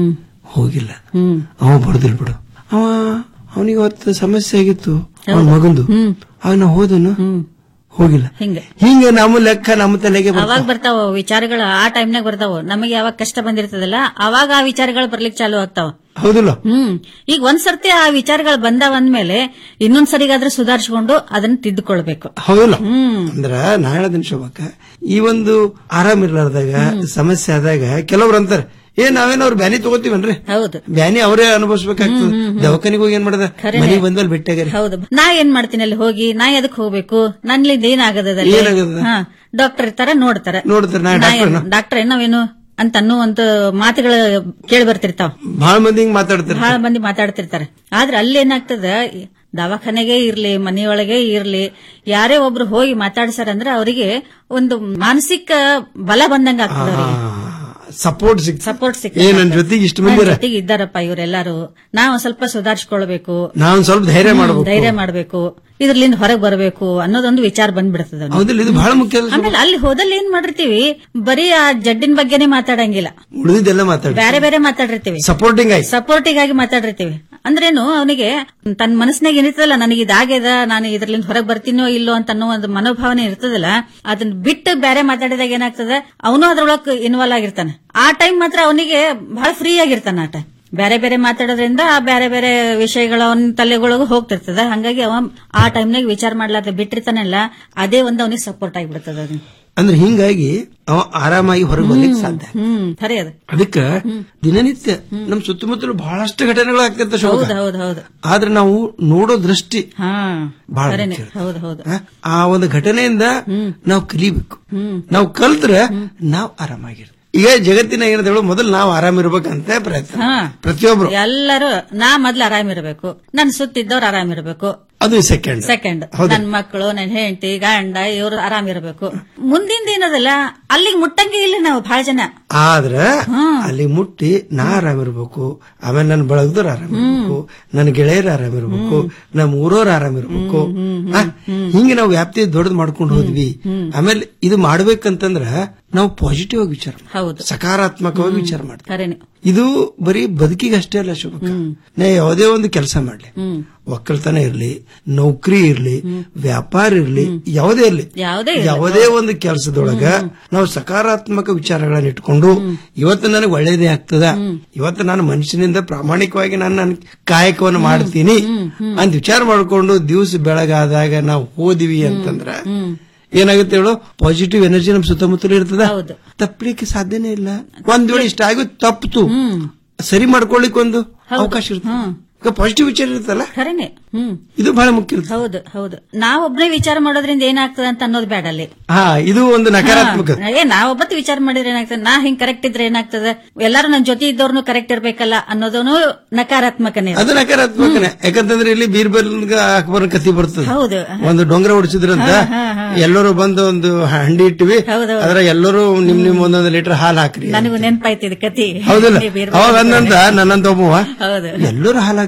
ಹೋಗಿಲ್ಲ ಅವ ಬರುದಿಲ್ಲ ಬಿಡು ಅವ ಅವನಿಗೆ ಅವತ್ತು ಸಮಸ್ಯೆ ಆಗಿತ್ತು ಅವನ ಮಗಂದು ಅವಾಗ ನಾ ಹೋದನು ಹೋಗಿಲ್ಲ ಹಿಂಗೆ ಹಿಂಗೆ ನಮ್ಮ ಲೆಕ್ಕ ನಮ್ಮ ತಲೆಗೆ ಅವಾಗ ಬರ್ತಾವ. ಬರ್ತಾವ ವಿಚಾರಗಳು ಆ ಟೈಮ್ನಾಗ ಬರ್ತಾವ ನಮಗೆ ಯಾವಾಗ ಕಷ್ಟ ಬಂದಿರ್ತದಲ್ಲ ಅವಾಗ ಆ ವಿಚಾರಗಳು ಬರ್ಲಿಕ್ಕೆ ಚಾಲು ಆಗ್ತಾವ ಹೌದಿಲ್ಲ ಹ್ಮ್ ಈಗ ಒಂದ್ ಸರ್ತಿ ಆ ವಿಚಾರಗಳು ಬಂದಾವ ಅಂದ್ಮೇಲೆ ಇನ್ನೊಂದ್ ಸರಿಗಾದ್ರೆ ಸುಧಾರಿಸ್ಕೊಂಡು ಅದನ್ನ ತಿದ್ದುಕೊಳ್ಬೇಕು ಹೌದಿಲ್ಲ ಅಂದ್ರ ನಾ ಹೇಳದಿನ ಶೋಭಕ್ಕ ಈ ಒಂದು ಆರಾಮಿರ್ಲಾರ್ದಾಗ ಸಮಸ್ಯೆ ಆದಾಗ ಕೆಲವ್ರು ಅಂತಾರೆ ಏ ನಾವೇನೋ ಅವ್ರು ಬ್ಯಾನಿ ತಗೋತೀವನ್ರಿ ಹೌದು ಬ್ಯಾನಿ ಅವರೇ ಅನುಭವಿಸ್ಬೇಕಾಗ್ತದೆ ದವಾಖಾನಿಗೆ ಹೋಗಿ ಏನ್ ಮಾಡದ ಖರೇನೆ. ಮನೆಗೆ ಬಂದ್ಮೇಲೆ ಭೇಟಿಯಾಗ್ಯಾರ ಹೌದು ನಾ ಏನ್ ಮಾಡ್ತೀನಿ ಅಲ್ಲಿ ಹೋಗಿ ನಾ ಎದಕ್ ಹೋಗ್ಬೇಕು ನನ್ಲಿಂದ ಏನಾಗದ ಏನಾಗದ? ಡಾಕ್ಟರ್ ಇರ್ತಾರ ನೋಡ್ತಾರ ನೋಡ್ತಾರೆ ನಾ ಡಾಕ್ಟರ್ನ ಡಾಕ್ಟರ್ ನಾವೇನು ಅಂತ ಅನ್ನುವಂತ ಮಾತುಗಳು ಕೇಳಿ ಬರ್ತಿರ್ತಾವ ಬಹಳ ಮಂದಿ ಹಿಂಗ್ ಮಾತಾಡ್ತಾರೆ ಬಹಳ ಮಂದಿ ಮಾತಾಡ್ತಿರ್ತಾರೆ ಆದ್ರೆ ಅಲ್ಲಿ ಏನಾಗ್ತದ ದವಾಖಾನೆಗೆ ಇರ್ಲಿ ಮನೆಯೊಳಗೆ ಇರ್ಲಿ ಯಾರೇ ಒಬ್ರು ಹೋಗಿ ಮಾತಾಡ್ಸಾರಂದ್ರೆ ಅವರಿಗೆ ಒಂದು ಮಾನಸಿಕ ಬಲ ಬಂದಂಗ ಆಗ್ತದ ಅವ್ರಿಗೆ. ಸಪೋರ್ಟ್ ಸಿಕ್ ಸಪೋರ್ಟ್ ಸಿಕ್ ಏ ನನ್ ಜೊತೆಗೆ ಇಷ್ಟು ಮಂದಿ ಇದಾರೆ. ಜೊತೆಗೆ ಇದ್ದಾರಪ್ಪ ಇವರೆಲ್ಲರೂ ನಾವು ಸ್ವಲ್ಪ ಸುಧಾರಿಸ್ಕೊಳ್ಬೇಕು ನಾವ್ ಸ್ವಲ್ಪ ಧೈರ್ಯ ಮಾಡ್ಬೇಕು ಧೈರ್ಯ ಮಾಡ್ಬೇಕು ಇದ್ರಲಿಂದ ಹೊರಗೆ ಬರಬೇಕು ಅನ್ನೋದೊಂದು ವಿಚಾರ ಬಂದ್ಬಿಡ್ತದ ಅವ್ನಿಗೆ. ಹೌದಿಲ್ಲ ಇದು ಬಹಳ ಮುಖ್ಯ ಅಲ್ಲ ಆಮೇಲೆ ಅಲ್ಲಿ ಹೋದಲ್ಲಿ ಏನ್ ಮಾಡಿರ್ತೀವಿ ಬರೀ ಆ ಜಡ್ಡಿನ ಬಗ್ಗೆನೇ ಮಾತಾಡಂಗಿಲ್ಲ ಉಳಿದಿದ್ದೆಲ್ಲ ಮಾತಾಡಿ ಬೇರೆ ಬೇರೆ ಮಾತಾಡಿರ್ತೀವಿ ಸಪೋರ್ಟಿಂಗ್ ಆಯ್ತು ಸಪೋರ್ಟಿಂಗ್ ಆಗಿ ಮಾತಾಡಿರ್ತೀವಿ ಅಂದ್ರೇನು ಅವನಿಗೆ ತನ್ನ ಮನಸ್ಸಿನಾಗ ಏನಿರ್ತದಲ್ಲ ನನಗೆ ಇದಾಗ್ಯದ ನಾನು ಇದ್ರಲಿಂದ ಹೊರಗೆ ಬರ್ತೀನೋ ಇಲ್ಲೋ ಅಂತ ಅನ್ನೋ ಒಂದು ಮನೋಭಾವನೆ ಇರ್ತದಲ್ಲ ಅದನ್ನ ಬಿಟ್ಟು ಬೇರೆ ಮಾತಾಡಿದಾಗ ಏನಾಗ್ತದ ಅವನು ಅದ್ರೊಳಗೆ ಇನ್ವಾಲ್ವ್ ಆಗಿರ್ತಾನೆ ಆ ಟೈಮ್ ಮಾತ್ರ ಅವನಿಗೆ ಬಹಳ ಫ್ರೀ ಆಗಿರ್ತಾನೆ ಆ ಟೈಮ್ ಬೇರೆ ಬೇರೆ ಮಾತಾಡೋದ್ರಿಂದ ಆ ಬೇರೆ ಬೇರೆ ವಿಷಯಗಳ ಅವನ ತಲೆಗೊಳಗೂ ಹೋಗ್ತಿರ್ತದ ಹಂಗಾಗಿ ಅವ ಆ ಟೈಮ್ನಾಗ ವಿಚಾರ ಮಾಡ್ಲಾರ್ದೆ ಬಿಟ್ಟಿರ್ತಾನಲ್ಲ ಅದೇ ಒಂದು ಅವನಿಗೆ ಸಪೋರ್ಟ್ ಆಗಿಬಿಡ್ತದ ಅದನ್ನ ಅಂದ್ರೆ ಹಿಂಗಾಗಿ ಅವ ಆರಾಮಾಗಿ ಹೊರಗೆ ಬರ್ಲಿಕ್ಕೆ ಸಾಧ್ಯ ಹ್ಮ್ ಖರೆ ಅದು ಅದಕ್ಕ ದಿನನಿತ್ಯ ನಮ್ ಸುತ್ತಮುತ್ತಲು ಬಹಳಷ್ಟು ಘಟನೆಗಳು ಆಗ್ತಿರ್ತ ಹೌದು ಹೌದು ಹೌದು ಆದ್ರೆ ನಾವು ನೋಡೋ ದೃಷ್ಟಿ ಹಾ ಬಹಳ ಖರೇನೆ ಮುಖ್ಯ. ಹೌದು ಹೌದು ಆ- ಆ ಒಂದು ಘಟನೆಯಿಂದ ನಾವು ಕಲಿಬೇಕು ನಾವು ಕಲ್ತ್ರೆ ನಾವು ಆರಾಮಾಗಿರ್ತೀವಿ ಈಗ ಜಗತ್ತಿನ ಏನಂತ ಹೇಳೋ ಮೊದಲು ನಾವು ಆರಾಮಿರ್ಬೇಕಂತ ಪ್ರಯತ್ನ ಹಾ ಪ್ರತಿಯೊಬ್ರು ಎಲ್ಲರೂ ನಾ ಮೊದ್ಲು ಆರಾಮಿರ್ಬೇಕು ನನ್ ಸುತ್ತಿದ್ದವ್ರು ಆರಾಮಿರ್ಬೇಕು ಅದು ಸೆಕೆಂಡ್ ಸೆಕೆಂಡ್ ಹೌದು. ನನ್ ಮಕ್ಕಳು ನನ್ ಹೆಂಡತಿ ಗಂಡ ಇವ್ರು ಆರಾಮಿರ್ಬೇಕು ಮುಂದಿನ ಏನದಲ್ಲ ಅಲ್ಲಿಗೆ ಮುಟ್ಟಂಗೆ ಇಲ್ಲ ನಾವು ಬಹಳ ಜನ ಆದ್ರ ಅಲ್ಲಿ ಮುಟ್ಟಿ ನಾ ಆರಾಮಿರ್ಬೇಕು ಆಮೇಲೆ ನನ್ನ ಬಳಗದವ್ರು ಆರಾಮಿರ್ಬೇಕು ನನ್ನ ಗೆಳೆಯರು ಆರಾಮಿರ್ಬೇಕು ನಮ್ಮ ಊರವ್ರು ಆರಾಮಿರ್ಬೇಕು ಆ, ಹಿಂಗೆ ನಾವು ವ್ಯಾಪ್ತಿ ದೊಡ್ಡದು ಮಾಡ್ಕೊಂಡು ಹೋದ್ವಿ ಆಮೇಲೆ ಇದು ಮಾಡ್ಬೇಕಂತಂದ್ರ ನಾವು ಪಾಸಿಟಿವ್ ಆಗಿ ವಿಚಾರ ಮಾಡ್ಬೇಕು. ಹೌದು ಸಕಾರಾತ್ಮಕವಾಗಿ ವಿಚಾರ ಮಾಡ್ತೀವಿ ಖರೇನೆ ಇದು ಬರೀ ಬದುಕಿಗೆ ಅಷ್ಟೇ ಅಲ್ಲ ಶುಭಕ ನಾ ಯಾವುದೇ ಒಂದು ಕೆಲಸ ಮಾಡ್ಲಿ ಹ್ಮ್ ಒಕ್ಕಲ್ತನ ಇರ್ಲಿ ನೌಕರಿ ಇರ್ಲಿ ವ್ಯಾಪಾರ ಇರ್ಲಿ ಯಾವುದೇ ಇರ್ಲಿ ಯಾವುದೇ ಇರ್ಲಿ. ಯಾವುದೇ ಒಂದು ಕೆಲಸದೊಳಗ ನಾವು ಸಕಾರಾತ್ಮಕ ವಿಚಾರಗಳನ್ನ ಇಟ್ಕೊಂಡು ಇವತ್ತು ನನಗೆ ಒಳ್ಳೇದೇ ಆಗ್ತದ ಇವತ್ತು ನಾನು ಮನುಷ್ಯನಿಂದ ಪ್ರಾಮಾಣಿಕವಾಗಿ ನಾನು ನನ್ನ ಕಾಯಕವನ್ನು ಮಾಡ್ತೀನಿ ಅಂತ ವಿಚಾರ ಮಾಡ್ಕೊಂಡು ದಿವಸ ಬೆಳಗಾದಾಗ ನಾವು ಹೋದಿವಿ ಅಂತಂದ್ರ ಏನಾಗುತ್ತೆ ಹೇಳು ಪಾಸಿಟಿವ್ ಎನರ್ಜಿ ನಮ್ ಸುತ್ತಮುತ್ತಲು ಇರ್ತದ ತಪ್ಪಲಿಕ್ಕೆ ಸಾಧ್ಯನೇ ಇಲ್ಲ ಒಂದ್ ವೇಳೆ ಇಷ್ಟ ಆಗಿ ತಪ್ಪಿತು ಸರಿ ಮಾಡ್ಕೊಳ್ಳಿಕ್ ಒಂದು ಅವಕಾಶ ಇರುತ್ತೆ ಈಗ ಪಾಸಿಟಿವ್ ವಿಚಾರ ಇರುತ್ತಲ್ಲ ಖರೇನೆ ಹ್ಮ್ ಇದು ಬಹಳ ಮುಖ್ಯ ಇರುತ್ತೆ ಹೌದು ಹೌದು ನಾವೊಬ್ನೇ ವಿಚಾರ ಮಾಡೋದ್ರಿಂದ ಏನಾಗ್ತದ ಅಂತ ಅನ್ನೋದು ಬೇಡ ಅಲ್ಲಿ ಹಾ ಇದು ಒಂದು ನಕಾರಾತ್ಮಕ ಹಾ, ಏ ನಾವೊಬ್ಬತ್ತು ವಿಚಾರ ಮಾಡಿದ್ರೆ ಏನಾಗ್ತದೆ ನಾ ಹಿಂಗ್ ಕರೆಕ್ಟ್ ಇದ್ರೆ ಏನಾಗ್ತದೆ ಎಲ್ಲಾರು ನನ್ ಜೊತೆ ಇದ್ದವ್ರನ್ನು ಕರೆಕ್ಟ್ ಇರ್ಬೇಕಲ್ಲ ಅನ್ನೋದನು ನಕಾರಾತ್ಮಕನೇ ಅದು ನಕಾರಾತ್ಮಕನೇ ಯಾಕಂತಂದ್ರೆ ಇಲ್ಲಿ ಬೀರ್ಬಲ್ ಅಕ್ಬರ್ ಕತಿ ಬರ್ತದೆ ಹೌದು ಒಂದು ಡೊಂಗರ ಹೊಡಿಸಿದ್ರಂತ ಹಾ, ಹಾ, ಹಾ. ಎಲ್ಲರೂ ಬಂದು ಒಂದು ಹಂಡಿ ಇಟ್ಟಿವಿ ಅದ್ರ ಎಲ್ಲರೂ ನಿಮ್ ನಿಮ್ ಒಂದೊಂದು ಲೀಟರ್ ಹಾಲು ಹಾಕ್ರಿ ನನಗೂ ನೆನಪಾಯ್ತಿದ್ ಕತಿ ಹೌದಿಲ್ಲ ನೀವ್ ಇರ್ಬೇಕು ಅವಾಗ ಅಂದಂತ ನನ್ನಂತ ಒಬ್ಬವ ಹೌದು ಎಲ್ಲರೂ ಹಾಲು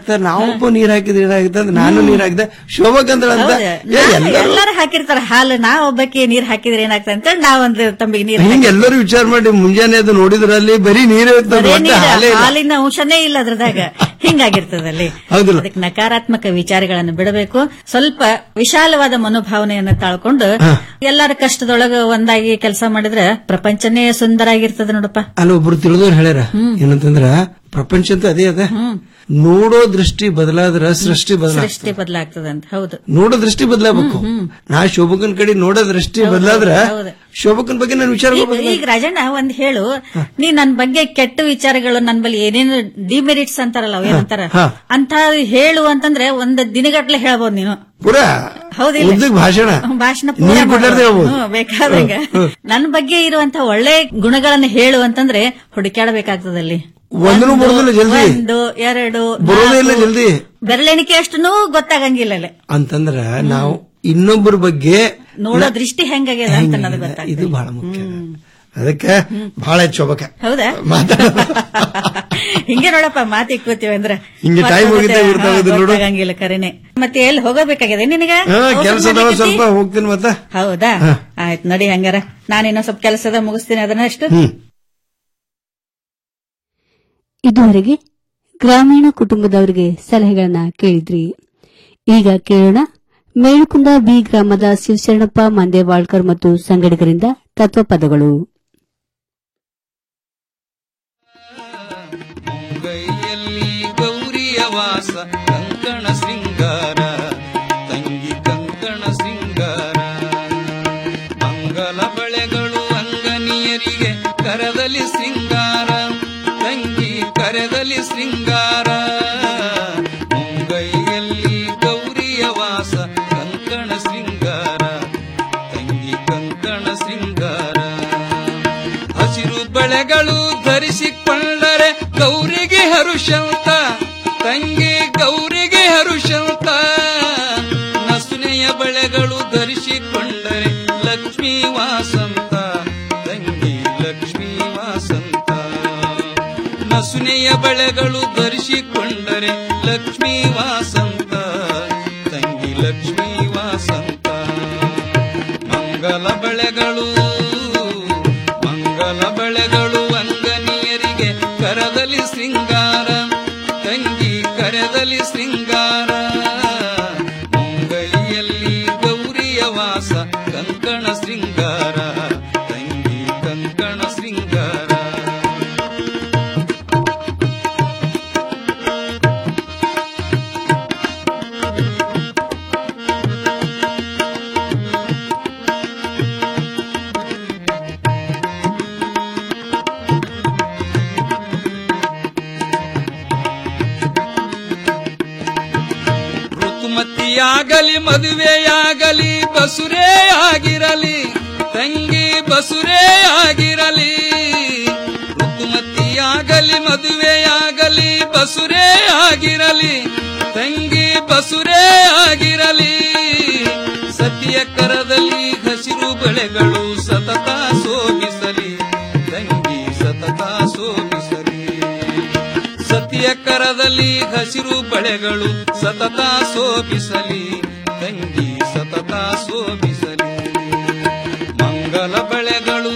ಹಾಕ್ತಾರೆ ನಾವೊಬ್ಬ ನೀರ್ ಹಾಕಿದ್ರೆ ಏನಾಗುತ್ತೆ ಅಂತ ನಾನು ನೀರ್ ಹಾಕಿದೆ ಶೋಭಕಂದ್ರ ಅಂತ ಹೌದು. ಏ, ನಾನು ಎಲ್ಲರೂ ಎಲ್ಲರೂ ಹಾಕಿರ್ತಾರ ಹಾಲು ನಾ ಒಬ್ಬಕ್ಕೆ ನೀರ್ ಹಾಕಿದ್ರೆ ಏನಾಗ್ತದೆ ಅಂತ ನಾವೊಂದು ತಂಬಿಗೆ ನೀರ್ ಹಿಂಗ ಎಲ್ಲರೂ ವಿಚಾರ ಮಾಡಿ ಮುಂಜಾನೆ ಅದು ನೋಡಿದ್ರಲ್ಲಿ ಬರೀ ನೀರೇ ಇರ್ತದೆ ಬರೇ ಒಟ್ಟ ನೀರ, ಹಾಲೇ ಇಲ್ಲ. ಹಾಲಿನ ಅಂಶನೇ ಇಲ್ಲ ಅದ್ರದಾಗ ಹಿಂಗಾಗಿರ್ತದಲ್ಲಿ ಹೌದಲ್ಲ? ಅದಕ್ಕೆ ನಕಾರಾತ್ಮಕ ವಿಚಾರಗಳನ್ನು ಬಿಡಬೇಕು ಸ್ವಲ್ಪ ವಿಶಾಲವಾದ ಮನೋಭಾವನೆಯನ್ನ ತಾಳ್ಕೊಂಡು ಎಲ್ಲರ ಕಷ್ಟದೊಳಗ ಒಂದಾಗಿ ಕೆಲಸ ಮಾಡಿದ್ರೆ ಪ್ರಪಂಚನೇ ಸುಂದರ ಆಗಿರ್ತದೆ ನೋಡಪ್ಪ ಅಲ್ಲಿ ಒಬ್ರು ತಿಳಿದವ್ರು ಹೇಳ್ಯಾರ ಏನಂತಂದ್ರ ಪ್ರಪಂಚ ಅಂತ ಅದೇ ಅದ ನೋಡೋ ದೃಷ್ಟಿ ಬದಲಾದ್ರ ಸೃಷ್ಟಿ ಬದಲಾಗ್ತದೆ ಸೃಷ್ಟಿ ಬದಲಾಗ್ತದೆ ಅಂತ ಹೌದು ನೋಡೋ ದೃಷ್ಟಿ ಬದಲಾಗಬೇಕು ನಾ ಶೋಭಕನ್ ಕಡೆ ನೋಡೋ ದೃಷ್ಟಿ ಬದಲಾದ್ರ ಹೌದು. ಶೋಭಕನ್ ಬಗ್ಗೆ ನಾನು ವಿಚಾರ ಈಗ ಈಗ ರಾಜಣ್ಣ ಒಂದ್ ಹೇಳು ನೀ ನನ್ ಬಗ್ಗೆ ಕೆಟ್ಟ ವಿಚಾರಗಳು ನನ್ ಬಳಿ ಏನೇನು ಡಿಮೆರಿಟ್ಸ್ ಅಂತಾರಲ್ಲ ಅವ್ ಏನಂತಾರ ಹಾ. ಅಂತ ಹೇಳು ಅಂತಂದ್ರೆ ಒಂದ್ ದಿನಗಟ್ಲೆ ಹೇಳ್ಬೋದು ನೀನು ಪೂರಾ ಹೌದಿಲ್ಲ ಉದ್ದಕ್ ಭಾಷಣ ಭಾಷಣ ನೀರ್ ಕೊಡ್ಲಾರ್ದೆ ಹೇಳ್ಬೋದು. ಬೇಕಾದಂಗ ಹ್ಮ್, ನನ್ನ ಬಗ್ಗೆ ಇರುವಂತ ಒಳ್ಳೆ ಗುಣಗಳನ್ನ ಹೇಳು ಅಂತಂದ್ರೆ ಹುಡುಕಾಡಬೇಕಾಗ್ತದಲ್ಲಿ ಒಂದೂ ಬರೋದಿಲ್ಲ ಜಲ್ದಿ ಒಂದು ಎರಡು ಬರೋದೇ ಇಲ್ಲ ನಾಲ್ಕು, ಜಲ್ದಿ ಬೆರಳೆಣಿಕೆ ಅಷ್ಟೂ ಗೊತ್ತಾಗಂಗಿಲ್ಲ ಅಲ್ಲಿ. ಅಂತಂದ್ರ ನಾವು ಇನ್ನೊಬ್ಬರ ಬಗ್ಗೆ ನೋಡೋ ದೃಷ್ಟಿ ಹೆಂಗಾಗ್ಯದ ಅಂತ ನನಗೆ ಗೊತ್ತಾಗ್ತದೆ ಇದು ಬಹಳ ಮುಖ್ಯ ಅದಕ್ಕೆ ಬಹಳ ಹೆಚ್ಚು ಶೋಭಕ ಹೌದಾ ಹಿಂಗೆ ನೋಡಪ್ಪ ಮಾತಿ ಕೂತೀವಿ ಅಂದ್ರೆ ಹಿಂಗೆ ಮತ್ತೆ time ಮತ್ತೆ, ಹೋಗಿದ್ದೇ ಗೊತ್ತಾಗೋದು ಹಾ, ನೋಡು. ಗೊತ್ತಾಗಂಗಿಲ್ಲ ಕರೆನೆ ಮತ್ತೆ ಎಲ್ಲಿ ಹೋಗಬೇಕಾಗಿದೆ ನಿನಗ ಹಾ ಔಷಧ ಕೆಲಸ ಮಾಡ್ಲಿಕತ್ತಿ? ಸ್ವಲ್ಪ ಹೋಗ್ತೀನಿ ಮತ್ತ ಹೌದಾ ಆಯ್ತು ನೋಡಿ ಹಂಗಾರ ನಾನಿನ್ನೋ ಸ್ವಲ್ಪ ಕೆಲಸದ ಮುಗಿಸ್ತೀನಿ ಅದನ್ನ ಅಷ್ಟು ಇದುವರೆಗೆ ಗ್ರಾಮೀಣ ಕುಟುಂಬದವರಿಗೆ ಸಲಹೆಗಳನ್ನ ಕೇಳಿದ್ರಿ ಈಗ ಕೇಳೋಣ ಮೇಳುಕುಂದ ಬಿ ಗ್ರಾಮದ ಶಿವಶರಣಪ್ಪ ಮಂದೇವಾಳ್ಕರ್ ಮತ್ತು ಸಂಗಡಿಗರಿಂದ ತತ್ವಪದಗಳು ಗೈಯಲ್ಲಿ ಗೌರಿಯ ವಾಸ ಕಂಕಣ ಶೃಂಗಾರ ತಂಗಿ ಕಂಕಣ ಶೃಂಗಾರ ಮಂಗಲ ಬಳೆಗಳು ಅಂಗನಿಯರಿಗೆ ಕರದಲ್ಲಿ ಶೃಂಗಾರ ತಂಗಿ ಕರೆದಲ್ಲಿ ಶೃಂಗಾರ ಮುಂಗೈಯಲ್ಲಿ ಗೌರಿಯ ವಾಸ ಕಂಕಣ ಶೃಂಗಾರ ತಂಗಿ ಕಂಕಣ ಶೃಂಗಾರ ಹಸಿರು ಬಳೆಗಳು ಧರಿಸಿಕೊಂಡರೆ ಗೌರಿಗೆ ಹರುಷಂತ ತಂಗಿ ಗೌರಿಗೆ ಹರುಷಂತ ನಸುನೆಯ ಬಳೆಗಳು ಧರಿಸಿಕೊಂಡರೆ ಲಕ್ಷ್ಮೀ ವಾಸಂತ ತಂಗಿ ಲಕ್ಷ್ಮೀ ವಾಸಂತ ನಸುನೆಯ ಬಳೆಗಳು ಧರಿಸಿಕೊಂಡರೆ ಲಕ್ಷ್ಮೀ ವಾಸಂತ ತಂಗಿ ಲಕ್ಷ್ಮೀ ವಾಸಂತ ಮಂಗಲ ಬಳೆಗಳು ಮಂಗಲ ಬಳೆಗಳು ಅಂಗನಿಯರಿಗೆ ಕರದಲ್ಲಿ ಶೃಂಗಾರ ತಂಗಿ ಕರೆದಲ್ಲಿ ಶೃಂಗಾರ ಮುಂಗೈಯಲ್ಲಿ ಗೌರಿಯ ವಾಸ ಕಂಕಣ ಶೃಂಗಾರ ತಂಗಿ ಕಂಕಣ ಶೃಂಗಾರ ಋತುಮತಿಯಾಗಲಿ ಮದುವೆಯಾಗಲಿ ಬಸುರೇ ಆಗಿರಲಿ ತಂಗಿ ಬಸುರೇ ಆಗಿರಲಿ ಋತುಮತಿಯಾಗಲಿ ಮದುವೆಯಾಗಲಿ ಬಸುರೇ ಆಗಿರಲಿ ತಂಗಿ ಬಸುರೇ ಆಗಿರಲಿ ಸತಿಯ ಕರದಲ್ಲಿ ಹಸಿರು ಬಳೆಗಳು ಸತತ ಶೋಭಿಸಲಿ ತಂಗಿ ಸತತ ಶೋಭಿಸಲಿ ಸತಿಯ ಕರದಲ್ಲಿ ಹಸಿರು ಬಳೆಗಳು ಸತತ ಶೋಭಿಸಲಿ ತಂಗಿ ಸತತ ಶೋಭಿಸಲಿ ಮಂಗಲ ಬಳೆಗಳು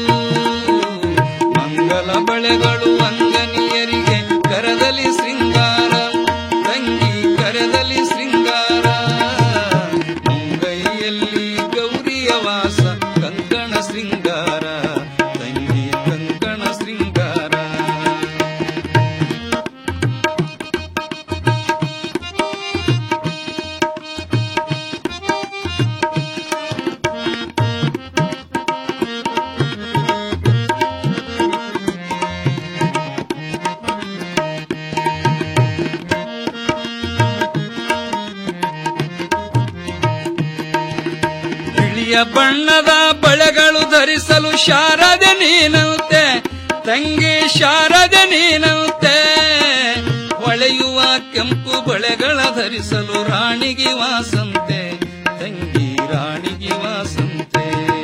ಮಂಗಲ ಬಳೆಗಳು ಅಂಗನಿಯರಿಗೆ ಕರದಲ್ಲಿ ಶೃಂಗಾರ ತಂಗಿ ಕರದಲ್ಲಿ ಶೃಂಗಾರ ಮುಂಗೈಯಲ್ಲಿ ಗೌರಿಯ ವಾಸ ಕಂಕಣ ಶೃಂಗಾರ ತಂಗಿ ಕಂಕಣ ಶೃಂಗಾರ ಬಿಳಿಯ ಬಣ್ಣದ ಬಳೆಗಳು ಧರಿಸಲು ಶಾರದೆ ನೀನಂತೆ ತಂಗಿ ಶಾರದೆ ನೀನಂತೆ ಹೊಳೆಯುವ ಕೆಂಪು ಬಳೆಗಳ ಧರಿಸಲು ರಾಣಿಗೆ ವಾಸಂತೆ ತಂಗಿ ರಾಣಿಗೆ ವಾಸಂತೆ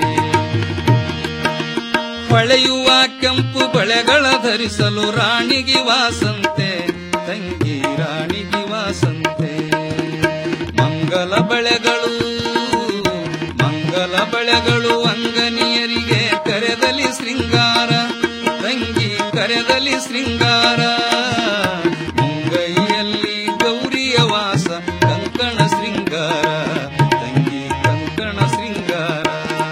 ಹೊಳೆಯುವ ಕೆಂಪು ಬಳೆಗಳ ಧರಿಸಲು ರಾಣಿಗೆ ವಾಸಂತೆ ತಂಗಿ ರಾಣಿಗೆ ವಾಸ ಬಳೆಗಳು ಅಂಗನಿಯರಿಗೆ ಕರೆದಲಿ ಶೃಂಗಾರ ತಂಗಿ ಕರೆದಲಿ ಶೃಂಗಾರ ಮುಂಗೈಯಲ್ಲಿ ಗೌರಿಯ ವಾಸ ಕಂಕಣ ಶೃಂಗಾರ ತಂಗಿ ಕಂಕಣ ಶೃಂಗಾರ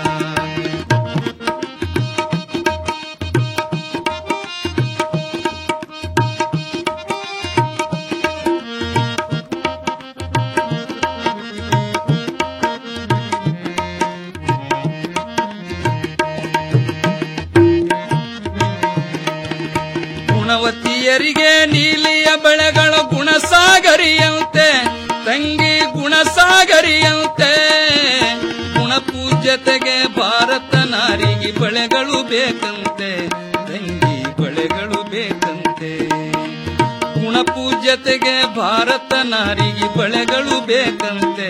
ಗುಣವತಿಯರಿಗೆ ನೀಲಿಯ ಬೆಳೆಗಳ ಗುಣಸಾಗರಿಯಂತೆ ತಂಗಿ ಗುಣಸಾಗರಿಯಂತೆ ಗುಣಪೂಜ್ಯತೆಗೆ ಭಾರತ ನಾರಿಗೆ ಬಳೆಗಳು ಬೇಕಂತೆ ತಂಗಿ ಬಳೆಗಳು ಬೇಕಂತೆ ಗುಣಪೂಜ್ಯತೆಗೆ ಭಾರತ ನಾರಿಗೆ ಬಳೆಗಳು ಬೇಕಂತೆ